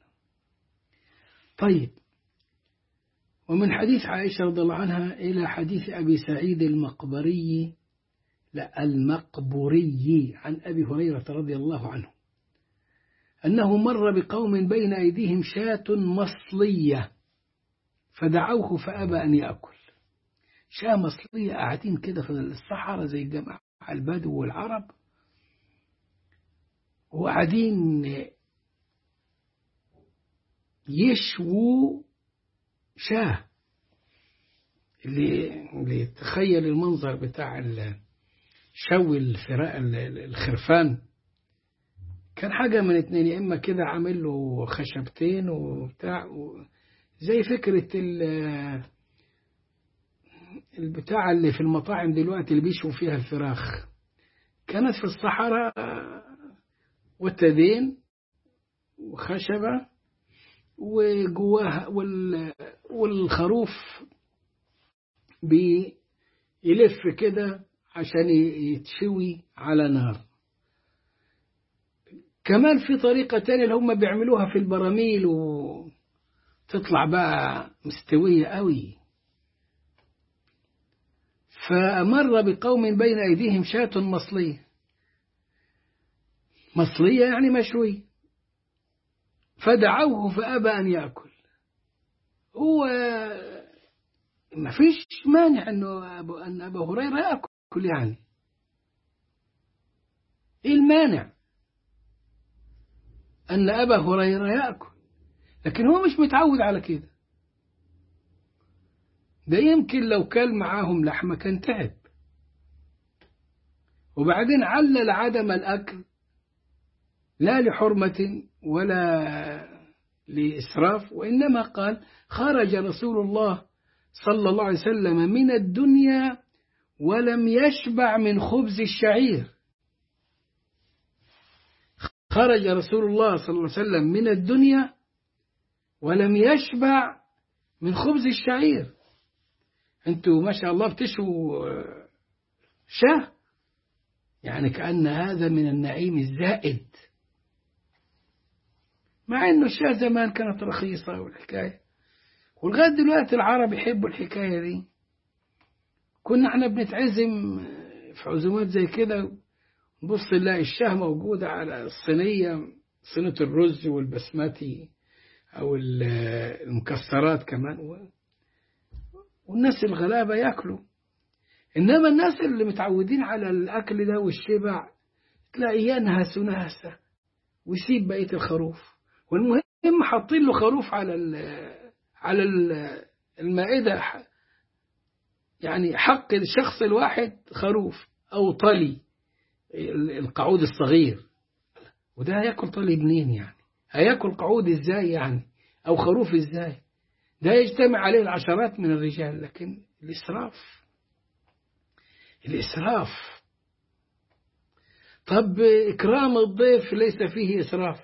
Speaker 1: طيب ومن حديث عائشة رضي الله عنها إلى حديث أبي سعيد المقبري لا المقبوري عن أبي هريرة رضي الله عنه أنه مر بقوم بين أيديهم شاة مصلية فدعوه فأبى أن يأكل شاة مصلية قاعدين كده في الصحراء زي الجماعة البدو والعرب وقاعدين يشووا شاه اللي, اللي تخيل المنظر بتاع شوي الفراء الخرفان كان حاجة من اتنين يا إما كده عامل له خشبتين وبتاع زي فكرة البتاع اللي في المطاعم دلوقتي اللي بيشوا فيها الفراخ كانت في الصحراء وتدين وخشبة وجواها والخروف بيلف كده عشان يتشوي على نار كمان في طريقة تانية اللي هم بيعملوها في البراميل وتطلع بقى مستوية قوي فمر بقوم بين أيديهم شاة مصلية مصلية يعني مشوي فدعوه فأبى أن يأكل هو ما فيش مانع أنه أبو أن أبا هريرة يأكل يعني إيه المانع أن أبا هريرة يأكل لكن هو مش متعود على كده ده يمكن لو كان معاهم لحمة كان تعب وبعدين علل عدم الأكل لا لحرمة ولا لإسراف وإنما قال خرج رسول الله صلى الله عليه وسلم من الدنيا ولم يشبع من خبز الشعير خرج رسول الله صلى الله عليه وسلم من الدنيا ولم يشبع من خبز الشعير انتوا ما شاء الله بتشوا شاه يعني كأن هذا من النعيم الزائد مع انه الشاه زمان كانت رخيصة والحكاية ولغاية دلوقتي العرب يحبوا الحكاية دي كنا احنا بنتعزم في عزومات زي كده نبص نلاقي الشاه موجودة على الصينية صينية الرز والبسمتي أو المكسرات كمان والناس الغلابة ياكلوا إنما الناس اللي متعودين على الأكل ده والشبع تلاقي ينهس نهسة ويسيب بقية الخروف والمهم حاطين له خروف على ال على المائدة يعني حق الشخص الواحد خروف أو طلي القعود الصغير وده هياكل طلي منين يعني هياكل قعود ازاي يعني أو خروف ازاي ده يجتمع عليه العشرات من الرجال لكن الإسراف الإسراف طب إكرام الضيف ليس فيه إسراف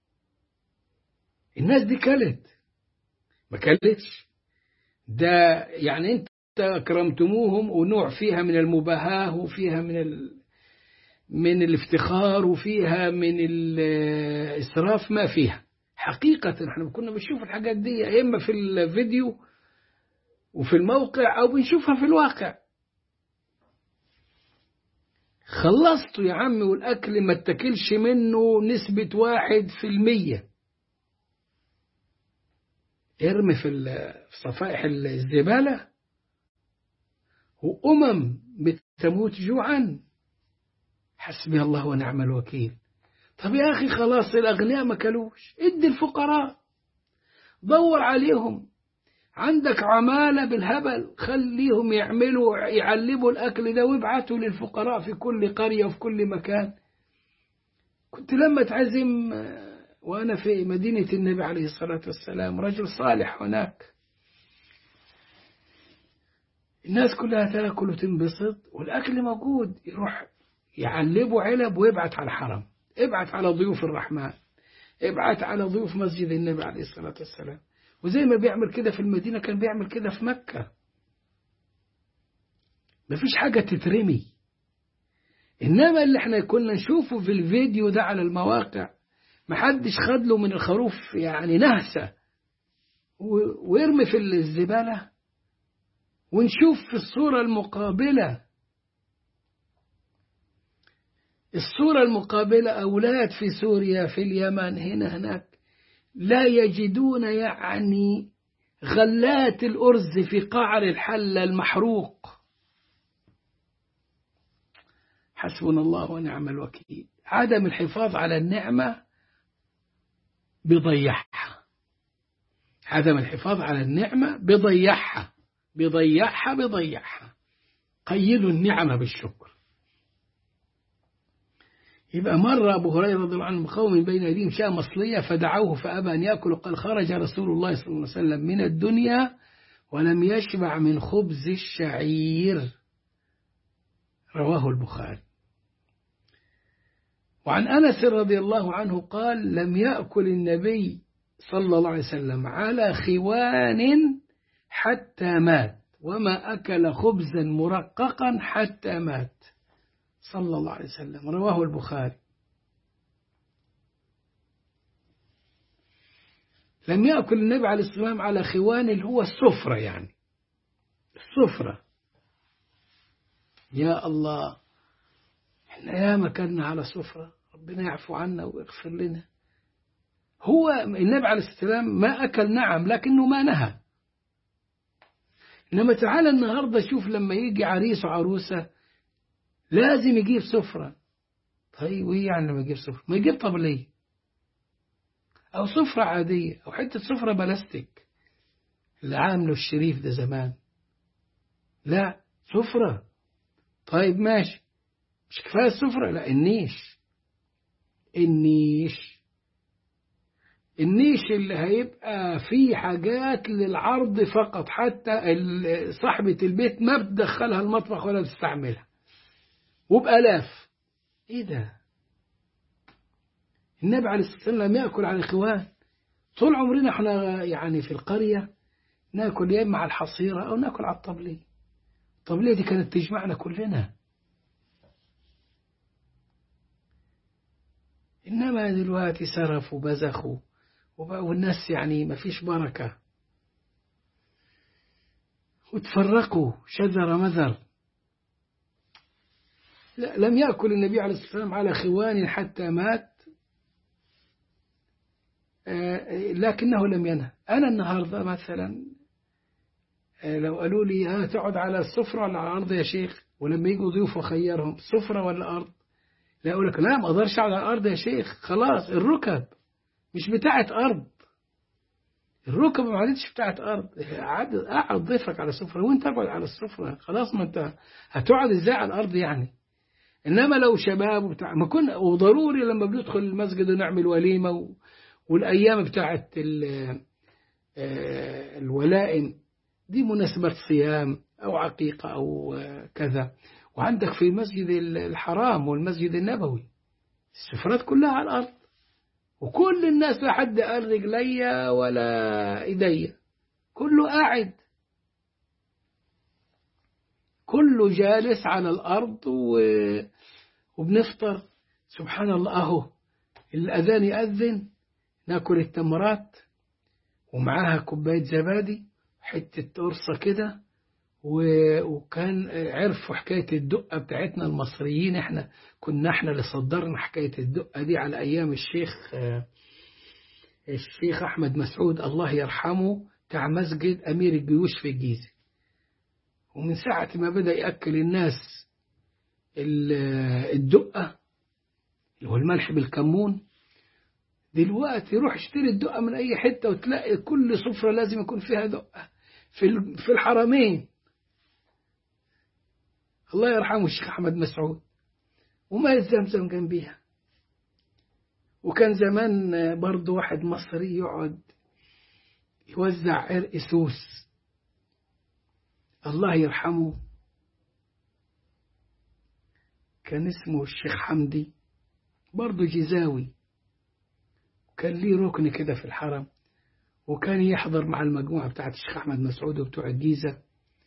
Speaker 1: الناس دي كلت ما كلتش ده يعني أنت أكرمتموهم ونوع فيها من المباهاة وفيها من ال... من الافتخار وفيها من الإسراف ما فيها حقيقة احنا كنا بنشوف الحاجات دي يا إما في الفيديو وفي الموقع أو بنشوفها في الواقع خلصتوا يا عم والأكل ما اتكلش منه نسبة واحد في المية ارمي في صفائح الزبالة وأمم بتموت جوعا حسبي الله ونعم الوكيل طب يا أخي خلاص الأغنياء ما كلوش ادي الفقراء دور عليهم عندك عمالة بالهبل خليهم يعملوا يعلبوا الأكل ده ويبعتوا للفقراء في كل قرية وفي كل مكان كنت لما تعزم وأنا في مدينة النبي عليه الصلاة والسلام رجل صالح هناك الناس كلها تاكل وتنبسط والأكل موجود يروح يعلبوا علب ويبعت على الحرم ابعت على ضيوف الرحمن ابعت على ضيوف مسجد النبي عليه الصلاة والسلام وزي ما بيعمل كده في المدينة كان بيعمل كده في مكة مفيش حاجة تترمي إنما اللي احنا كنا نشوفه في الفيديو ده على المواقع محدش خد له من الخروف يعني نهسة ويرمي في الزبالة ونشوف في الصورة المقابلة الصورة المقابلة أولاد في سوريا في اليمن هنا هناك لا يجدون يعني غلات الأرز في قعر الحلة المحروق حسبنا الله ونعم الوكيل عدم الحفاظ على النعمة بيضيعها عدم الحفاظ على النعمة بيضيعها بيضيعها بيضيعها قيدوا النعمة بالشكر يبقى مر أبو هريرة رضي الله عنه بقوم بين أيديهم شاة مصلية فدعوه فأبى أن يأكل قال خرج رسول الله صلى الله عليه وسلم من الدنيا ولم يشبع من خبز الشعير رواه البخاري وعن أنس رضي الله عنه قال لم يأكل النبي صلى الله عليه وسلم على خوان حتى مات وما أكل خبزا مرققا حتى مات صلى الله عليه وسلم رواه البخاري لم يأكل النبي عليه الصلاة والسلام على خوان اللي هو السفرة يعني السفرة يا الله احنا يا مكاننا على سفرة ربنا يعفو عنا ويغفر لنا هو النبي عليه الصلاة والسلام ما أكل نعم لكنه ما نهى إنما تعالى النهاردة شوف لما يجي عريس وعروسة لازم يجيب سفرة طيب وإيه يعني لما يجيب سفرة ما يجيب طبلية أو سفرة عادية أو حتة سفرة بلاستيك اللي عامله الشريف ده زمان لا سفرة طيب ماشي مش كفاية السفرة لا النيش النيش النيش اللي هيبقى فيه حاجات للعرض فقط حتى صاحبة البيت ما بتدخلها المطبخ ولا بتستعملها وبألاف ايه ده النبي عليه الصلاة والسلام يأكل على الإخوان طول عمرنا احنا يعني في القرية ناكل يا إما على الحصيرة أو ناكل على الطبلية الطبلية دي كانت تجمعنا كلنا إنما دلوقتي سرفوا وبزخوا والناس يعني ما فيش بركة وتفرقوا شذر مذر لا لم يأكل النبي عليه الصلاة والسلام على خوان حتى مات لكنه لم ينهى أنا النهاردة مثلا لو قالوا لي ها تقعد على السفرة ولا على الأرض يا شيخ ولما يجوا ضيوف وخيرهم سفرة ولا أرض لا أقول لك لا ما أقدرش أقعد على الأرض يا شيخ خلاص الركب مش بتاعة أرض الركب ما عادتش بتاعت أرض قعد ضيفك على السفرة وأنت اقعد على السفرة خلاص ما أنت هتقعد إزاي على الأرض يعني إنما لو شباب وبتاع ما كنا وضروري لما بندخل المسجد ونعمل وليمة و... والأيام بتاعت الولائم دي مناسبة صيام أو عقيقة أو كذا وعندك في المسجد الحرام والمسجد النبوي السفرات كلها على الأرض وكل الناس لا حد قال رجليا ولا ايديا كله قاعد كله جالس على الأرض و... وبنفطر سبحان الله أهو الأذان يأذن ناكل التمرات ومعاها كوباية زبادي حتة قرصة كده و... وكان عرفوا حكاية الدقة بتاعتنا المصريين احنا كنا احنا اللي صدرنا حكاية الدقة دي على أيام الشيخ الشيخ أحمد مسعود الله يرحمه بتاع مسجد أمير الجيوش في الجيزة ومن ساعة ما بدأ يأكل الناس الدقة اللي هو الملح بالكمون دلوقتي روح اشتري الدقة من أي حتة وتلاقي كل سفرة لازم يكون فيها دقة في في الحرمين الله يرحمه الشيخ أحمد مسعود وما زمزم جنبيها وكان زمان برضه واحد مصري يقعد يوزع عرق سوس الله يرحمه كان اسمه الشيخ حمدي برضه جزاوي كان ليه ركن كده في الحرم وكان يحضر مع المجموعة بتاعت الشيخ أحمد مسعود وبتوع الجيزة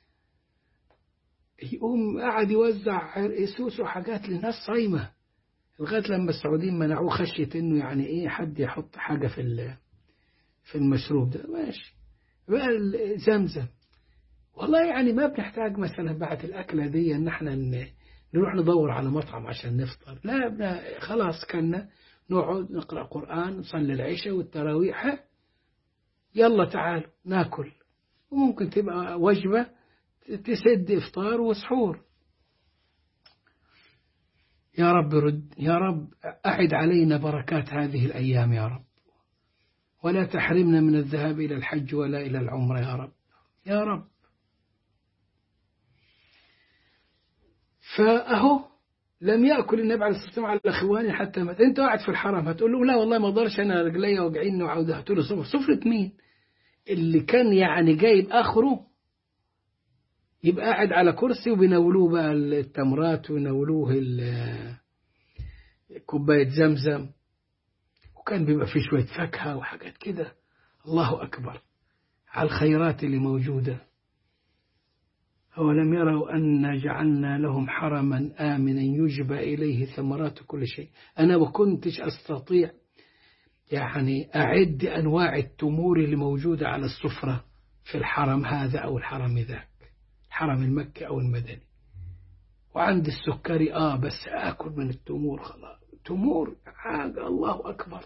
Speaker 1: يقوم قاعد يوزع عرق سوس وحاجات للناس صايمة لغاية لما السعوديين منعوه خشية إنه يعني إيه حد يحط حاجة في في المشروب ده ماشي بقى زمزم والله يعني ما بنحتاج مثلا بعد الأكلة دي إن احنا نروح ندور على مطعم عشان نفطر لا خلاص كنا نقعد نقرأ قرآن نصلي العشاء والتراويح يلا تعالوا ناكل وممكن تبقى وجبة تسد إفطار وسحور يا رب رد يا رب أعد علينا بركات هذه الأيام يا رب ولا تحرمنا من الذهاب إلى الحج ولا إلى العمرة يا رب يا رب فأهو لم يأكل النبي عليه الصلاة والسلام على إخواني حتى مات أنت قاعد في الحرم هتقول له لا والله ما أقدرش أنا رجلي وجعيني وعاوز هتقول له صفر صفرة مين اللي كان يعني جايب آخره يبقى قاعد على كرسي وبيناولوه بقى التمرات ويناولوه كوباية زمزم وكان بيبقى فيه شوية فاكهة وحاجات كده الله أكبر على الخيرات اللي موجودة أولم يروا أن جعلنا لهم حرما آمنا يجبى إليه ثمرات كل شيء أنا ما كنتش أستطيع يعني أعد أنواع التمور اللي موجودة على السفرة في الحرم هذا أو الحرم ذاك الحرم المكي أو المدني وعند السكري آه بس آكل من التمور خلاص تمور حاجة الله أكبر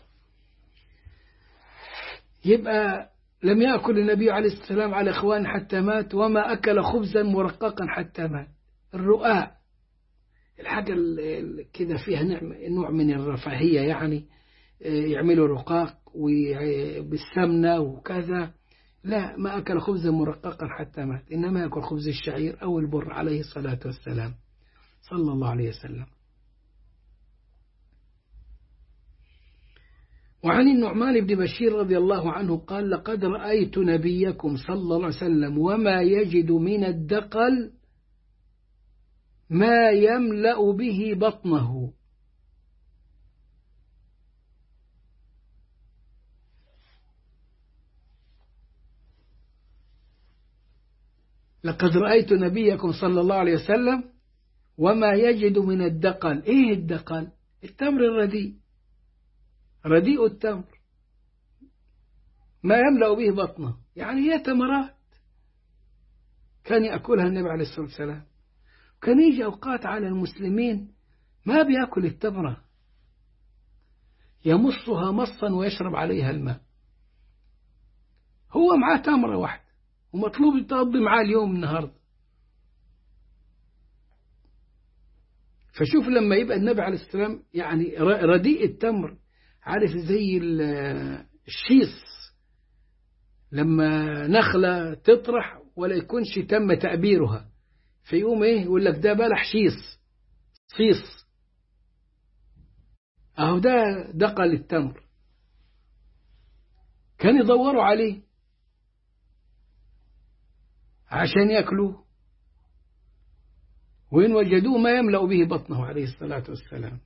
Speaker 1: يبقى لم يأكل النبي عليه الصلاة والسلام على إخوان حتى مات وما أكل خبزا مرققا حتى مات الرؤاء الحاجة كده فيها نوع من الرفاهية يعني يعملوا رقاق بالسمنة وكذا لا ما أكل خبزا مرققا حتى مات إنما يأكل خبز الشعير أو البر عليه الصلاة والسلام صلى الله عليه وسلم وعن النعمان بن بشير رضي الله عنه قال لقد رأيت نبيكم صلى الله عليه وسلم وما يجد من الدقل ما يملأ به بطنه لقد رأيت نبيكم صلى الله عليه وسلم وما يجد من الدقل إيه الدقل التمر الرديء رديء التمر ما يملأ به بطنه يعني هي تمرات كان يأكلها النبي عليه الصلاة والسلام كان يجي أوقات على المسلمين ما بياكل التمرة يمصها مصا ويشرب عليها الماء هو معاه تمرة واحدة ومطلوب تقضي معاه اليوم النهاردة فشوف لما يبقى النبي عليه السلام يعني رديء التمر عارف زي الشيص لما نخلة تطرح ولا يكونش تم تأبيرها فيقوم ايه يقول لك ده بلح شيص صيص اهو ده دقل التمر كان يدوروا عليه عشان ياكلوه وإن وجدوه ما يملأ به بطنه عليه الصلاة والسلام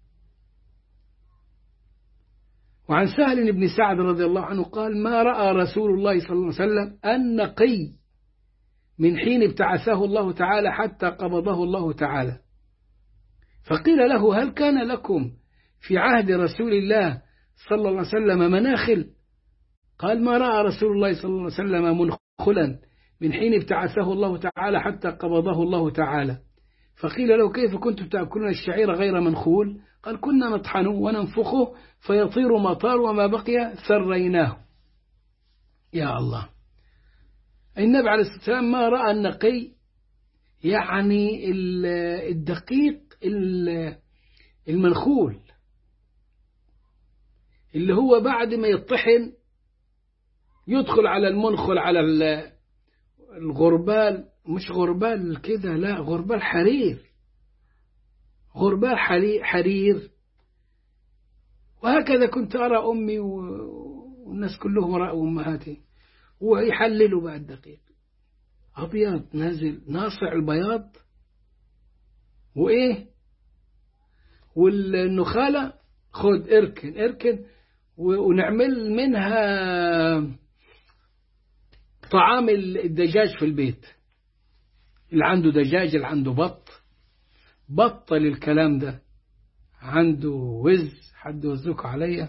Speaker 1: وعن سهل بن سعد رضي الله عنه قال ما رأى رسول الله صلى الله عليه وسلم النقي من حين ابتعثه الله تعالى حتى قبضه الله تعالى فقيل له هل كان لكم في عهد رسول الله صلى الله عليه وسلم مناخل قال ما رأى رسول الله صلى الله عليه وسلم منخلا من حين ابتعثه الله تعالى حتى قبضه الله تعالى فقيل له كيف كنتم تأكلون الشعير غير منخول قال كنا نطحنه وننفخه فيطير مطار وما بقي ثريناه يا الله النبي عليه الصلاة والسلام ما رأى النقي يعني الدقيق المنخول اللي هو بعد ما يطحن يدخل على المنخل على الغربال مش غربال كده لا غربال حرير غربال حرير وهكذا كنت أرى أمي والناس كلهم رأوا أمهاتي ويحللوا بقى الدقيق أبيض نازل ناصع البياض وإيه والنخالة خد اركن اركن ونعمل منها طعام الدجاج في البيت اللي عنده دجاج اللي عنده بط بطل الكلام ده عنده وز حد وزك عليا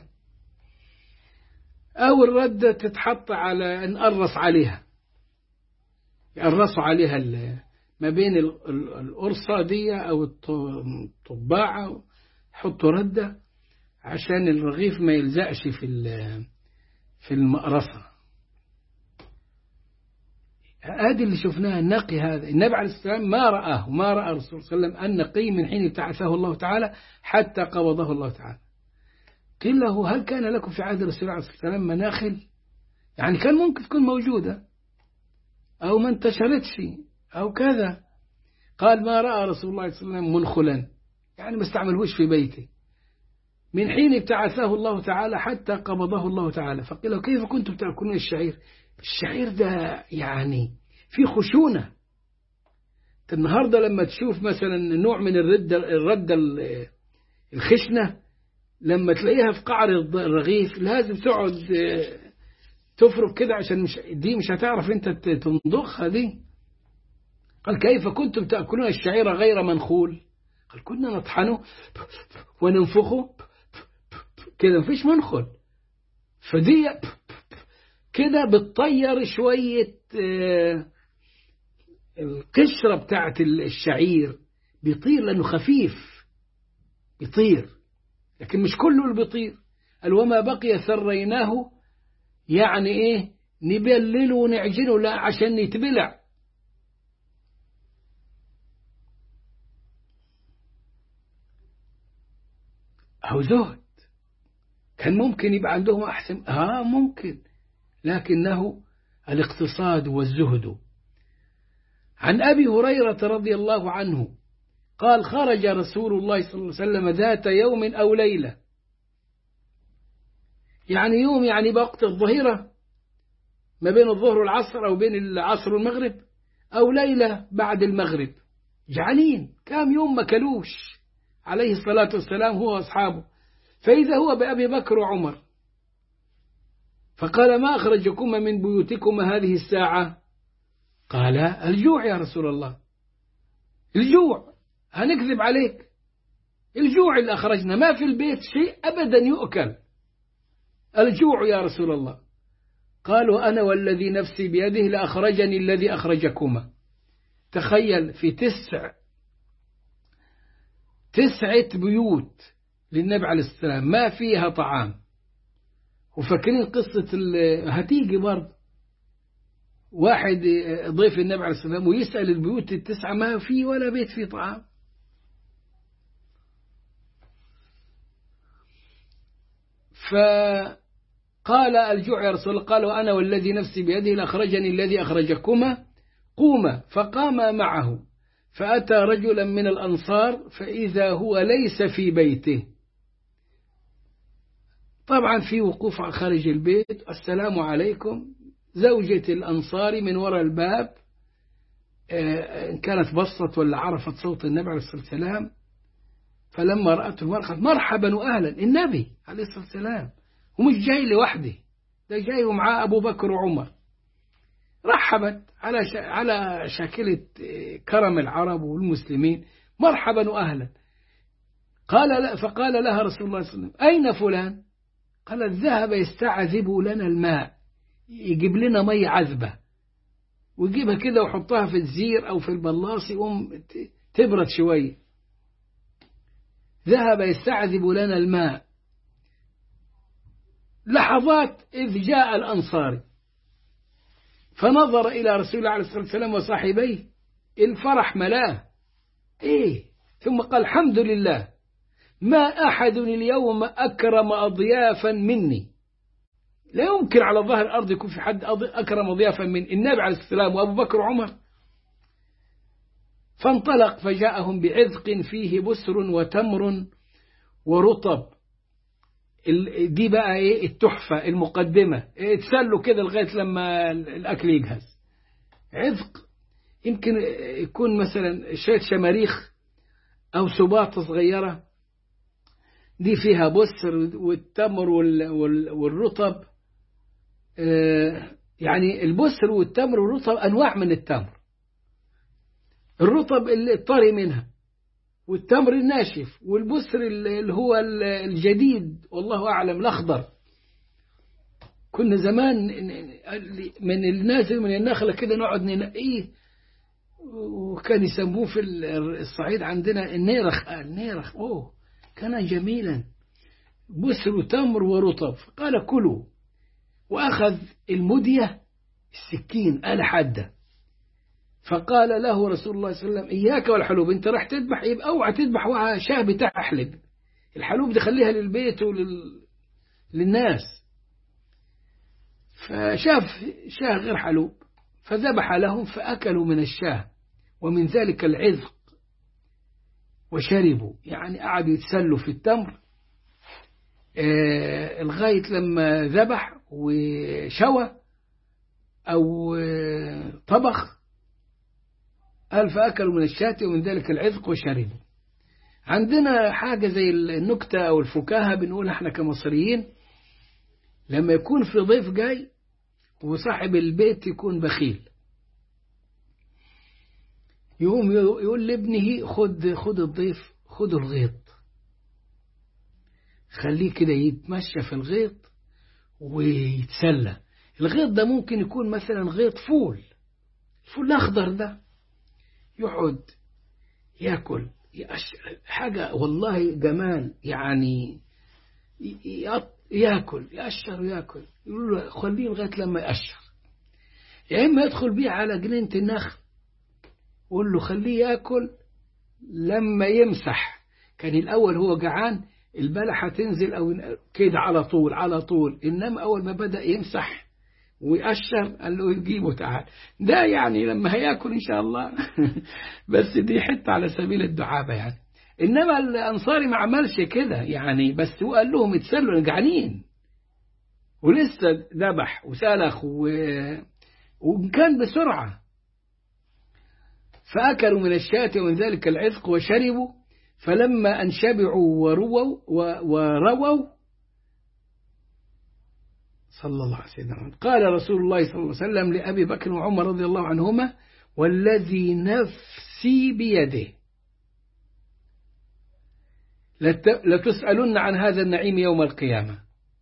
Speaker 1: أو الردة تتحط على نقرص عليها يقرصوا عليها ما بين القرصة دي أو الطباعة يحطوا ردة عشان الرغيف ما يلزقش في في المقرصة هذه اللي شفناها النقي هذا النبي عليه السلام ما رآه ما رأى الرسول صلى الله عليه وسلم النقي من حين ابتعثه الله تعالى حتى قبضه الله تعالى قيل له هل كان لكم في عهد الرسول عليه الصلاة والسلام مناخل يعني كان ممكن تكون موجودة أو ما انتشرتش أو كذا قال ما رأى رسول الله صلى الله عليه وسلم منخلا يعني ما استعملهوش في بيته من حين ابتعثه الله تعالى حتى قبضه الله تعالى فقيل له كيف كنتم تأكلون الشعير الشعير ده يعني في خشونة النهاردة لما تشوف مثلا نوع من الردة الردة الخشنة لما تلاقيها في قعر الرغيف لازم تقعد تفرك كده عشان مش دي مش هتعرف انت تنضخها دي قال كيف كنتم تأكلون الشعير غير منخول قال كنا نطحنه وننفخه كده مفيش منخل فدي كده بتطير شوية القشرة بتاعت الشعير بيطير لأنه خفيف بيطير لكن مش كله اللي بيطير قال وما بقي ثريناه يعني ايه نبلله ونعجنه لا عشان يتبلع أو زهد كان ممكن يبقى عندهم أحسن آه ممكن لكنه الاقتصاد والزهد عن أبي هريرة رضي الله عنه قال خرج رسول الله صلى الله عليه وسلم ذات يوم أو ليلة يعني يوم يعني بوقت الظهيرة ما بين الظهر والعصر أو بين العصر والمغرب أو ليلة بعد المغرب جعانين كام يوم ما كلوش عليه الصلاة والسلام هو وأصحابه فإذا هو بأبي بكر وعمر فقال ما أخرجكما من بيوتكما هذه الساعة قال الجوع يا رسول الله الجوع هنكذب عليك الجوع اللي أخرجنا ما في البيت شيء أبدا يؤكل الجوع يا رسول الله قالوا أنا والذي نفسي بيده لأخرجني الذي أخرجكما تخيل في تسع تسعة بيوت للنبي عليه السلام ما فيها طعام وفاكرين قصة هتيجي برضه واحد ضيف النبي عليه السلام ويسأل البيوت التسعة ما في ولا بيت فيه طعام فقال الجوع يا رسول الله قال وأنا والذي نفسي بيده لأخرجني الذي أخرجكما قوما فقام معه فأتى رجلا من الأنصار فإذا هو ليس في بيته طبعا في وقوف خارج البيت السلام عليكم زوجة الأنصاري من وراء الباب إن كانت بصت ولا عرفت صوت النبي عليه الصلاة والسلام فلما رأته المرأة مرحبا وأهلا النبي عليه الصلاة والسلام ومش جاي لوحده ده جاي ومعاه أبو بكر وعمر رحبت على على شاكلة كرم العرب والمسلمين مرحبا وأهلا قال فقال لها رسول الله صلى الله عليه وسلم أين فلان قالت ذهب يستعذب لنا الماء يجيب لنا مية عذبة ويجيبها كده ويحطها في الزير أو في البلاص يقوم تبرد شوية ذهب يستعذب لنا الماء لحظات إذ جاء الأنصاري فنظر إلى رسول الله عليه الصلاة والسلام وصاحبيه الفرح ملاه إيه ثم قال الحمد لله ما أحد اليوم أكرم أضيافا مني لا يمكن على ظهر الأرض يكون في حد أكرم ضيافا من النبي عليه السلام وأبو بكر وعمر فانطلق فجاءهم بعذق فيه بسر وتمر ورطب دي بقى ايه التحفة المقدمة إيه تسلوا كده لغاية لما الأكل يجهز عذق يمكن يكون مثلا شوية شماريخ أو سباطة صغيرة دي فيها بسر والتمر والرطب يعني البسر والتمر والرطب أنواع من التمر الرطب الطري منها والتمر الناشف والبسر اللي هو الجديد والله أعلم الأخضر كنا زمان من النازل من النخلة كده نقعد ننقيه وكان يسموه في الصعيد عندنا النيرخ النيرخ أوه كان جميلا بسر وتمر ورطب قال كلوا وأخذ المدية السكين آلة حادة فقال له رسول الله صلى الله عليه وسلم إياك والحلوب أنت راح تذبح يبقى أوعى تذبح وها شاه بتحلب الحلوب دي خليها للبيت وللناس فشاف شاه غير حلوب فذبح لهم فأكلوا من الشاه ومن ذلك العذق وشربوا يعني قعدوا يتسلوا في التمر آه لغاية لما ذبح وشوى أو آه طبخ قال فأكلوا من الشاة ومن ذلك العذق وشربوا عندنا حاجة زي النكتة أو الفكاهة بنقول احنا كمصريين لما يكون في ضيف جاي وصاحب البيت يكون بخيل يقوم يقول لابنه خد خد الضيف خد الغيط خليه كده يتمشى في الغيط ويتسلى الغيط ده ممكن يكون مثلا غيط فول الفول الأخضر ده يقعد ياكل حاجة والله جمال يعني ياكل يقشر وياكل يقول له خليه لغاية لما يقشر يا إما يدخل بيه على جنينة النخل قول له خليه ياكل لما يمسح كان الأول هو جعان البلحة تنزل أو كده على طول على طول إنما أول ما بدأ يمسح ويقشر قال له يجيبه تعال ده يعني لما هياكل إن شاء الله بس دي حتة على سبيل الدعابة يعني إنما الأنصاري ما عملش كده يعني بس هو قال لهم اتسلوا جعانين ولسه ذبح وسلخ و... وكان بسرعة فأكلوا من الشاة ومن ذلك العذق وشربوا فلما أن شبعوا ورووا ورووا صلى الله عليه وسلم قال رسول الله صلى الله عليه وسلم لأبي بكر وعمر رضي الله عنهما والذي نفسي بيده لتسألن عن هذا النعيم يوم القيامة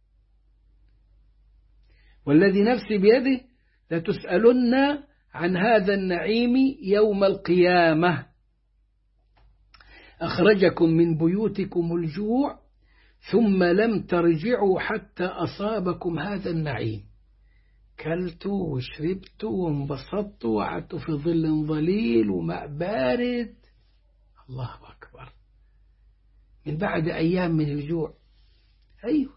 Speaker 1: والذي نفسي بيده لتسألن عن هذا النعيم يوم القيامة أخرجكم من بيوتكم الجوع ثم لم ترجعوا حتى أصابكم هذا النعيم كلتوا وشربتوا وانبسطتوا وقعدتوا في ظل ظليل وماء بارد الله أكبر من بعد أيام من الجوع أيوه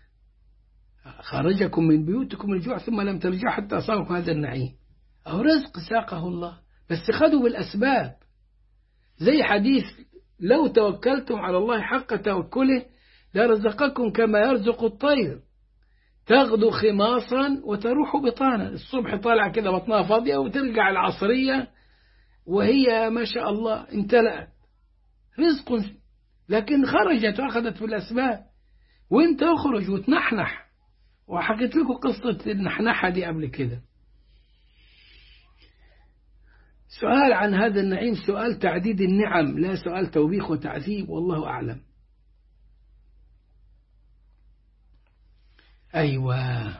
Speaker 1: خرجكم من بيوتكم الجوع ثم لم ترجعوا حتى أصابكم هذا النعيم أو رزق ساقه الله بس خذوا بالأسباب زي حديث لو توكلتم على الله حق توكله لرزقكم كما يرزق الطير تغدو خماصا وتروح بطانا الصبح طالع كده بطنها فاضية وترجع العصرية وهي ما شاء الله امتلأت رزق لكن خرجت وأخذت بالأسباب وانت اخرج وتنحنح وحكيت لكم قصة النحنحة دي قبل كده سؤال عن هذا النعيم سؤال تعديد النعم لا سؤال توبيخ وتعذيب والله أعلم أيوة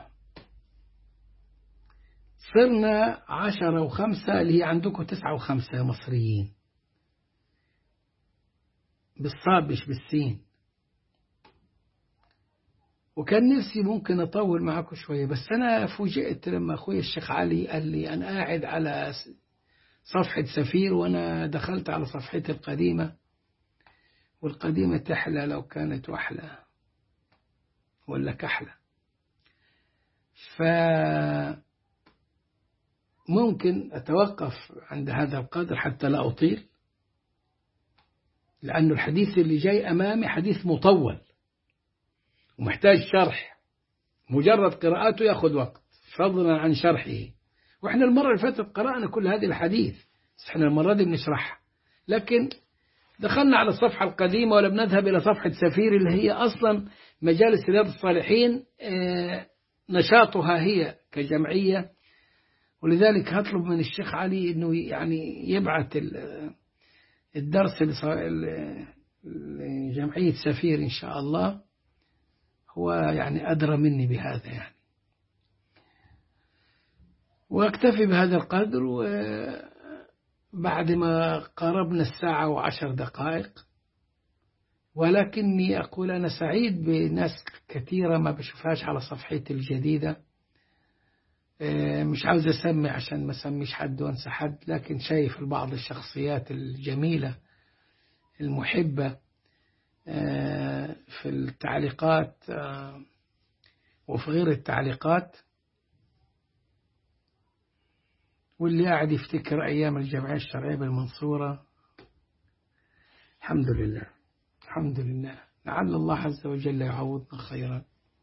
Speaker 1: صرنا عشرة وخمسة اللي هي عندكم تسعة وخمسة مصريين بالصاد مش بالسين وكان نفسي ممكن أطول معكم شوية بس أنا فوجئت لما أخوي الشيخ علي قال لي أنا قاعد على صفحة سفير وأنا دخلت على صفحتي القديمة والقديمة تحلى لو كانت وحلى ولا كحلة فممكن أتوقف عند هذا القدر حتى لا أطيل لأن الحديث اللي جاي أمامي حديث مطول ومحتاج شرح مجرد قراءته يأخذ وقت فضلا عن شرحه وإحنا المرة اللي فاتت قرأنا كل هذه الحديث بس إحنا المرة دي بنشرحها لكن دخلنا على الصفحة القديمة ولا بنذهب إلى صفحة سفير اللي هي أصلا مجالس رياض الصالحين نشاطها هي كجمعية ولذلك هطلب من الشيخ علي أنه يعني يبعث الدرس لجمعية سفير إن شاء الله هو يعني أدرى مني بهذا يعني واكتفي بهذا القدر وبعد ما قربنا الساعة وعشر دقائق ولكني أقول أنا سعيد بناس كثيرة ما بشوفهاش على صفحتي الجديدة مش عاوز أسمي عشان ما أسميش حد وأنسى حد لكن شايف بعض الشخصيات الجميلة المحبة في التعليقات وفي غير التعليقات واللي قاعد يفتكر أيام الجمعية الشرعية بالمنصورة الحمد لله الحمد لله لعل الله عز وجل يعوضنا خيرا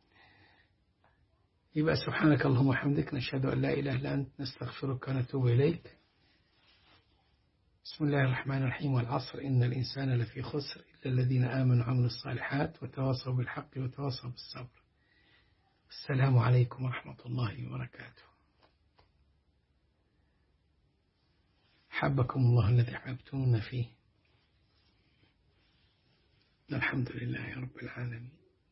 Speaker 1: يبقى سبحانك اللهم وبحمدك نشهد أن لا إله إلا أنت نستغفرك ونتوب إليك بسم الله الرحمن الرحيم والعصر إن الإنسان لفي خسر إلا الذين آمنوا وعملوا الصالحات وتواصوا بالحق وتواصوا بالصبر السلام عليكم ورحمة الله وبركاته حبكم الله الذي أحببتمونا فيه الحمد لله رب العالمين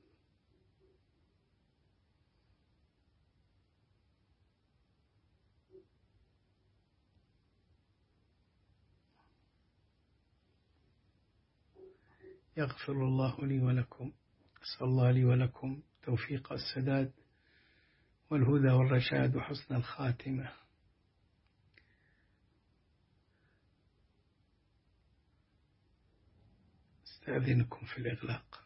Speaker 1: يغفر الله لي ولكم أسأل الله لي ولكم توفيق السداد والهدى والرشاد وحسن الخاتمة استأذنكم في الإغلاق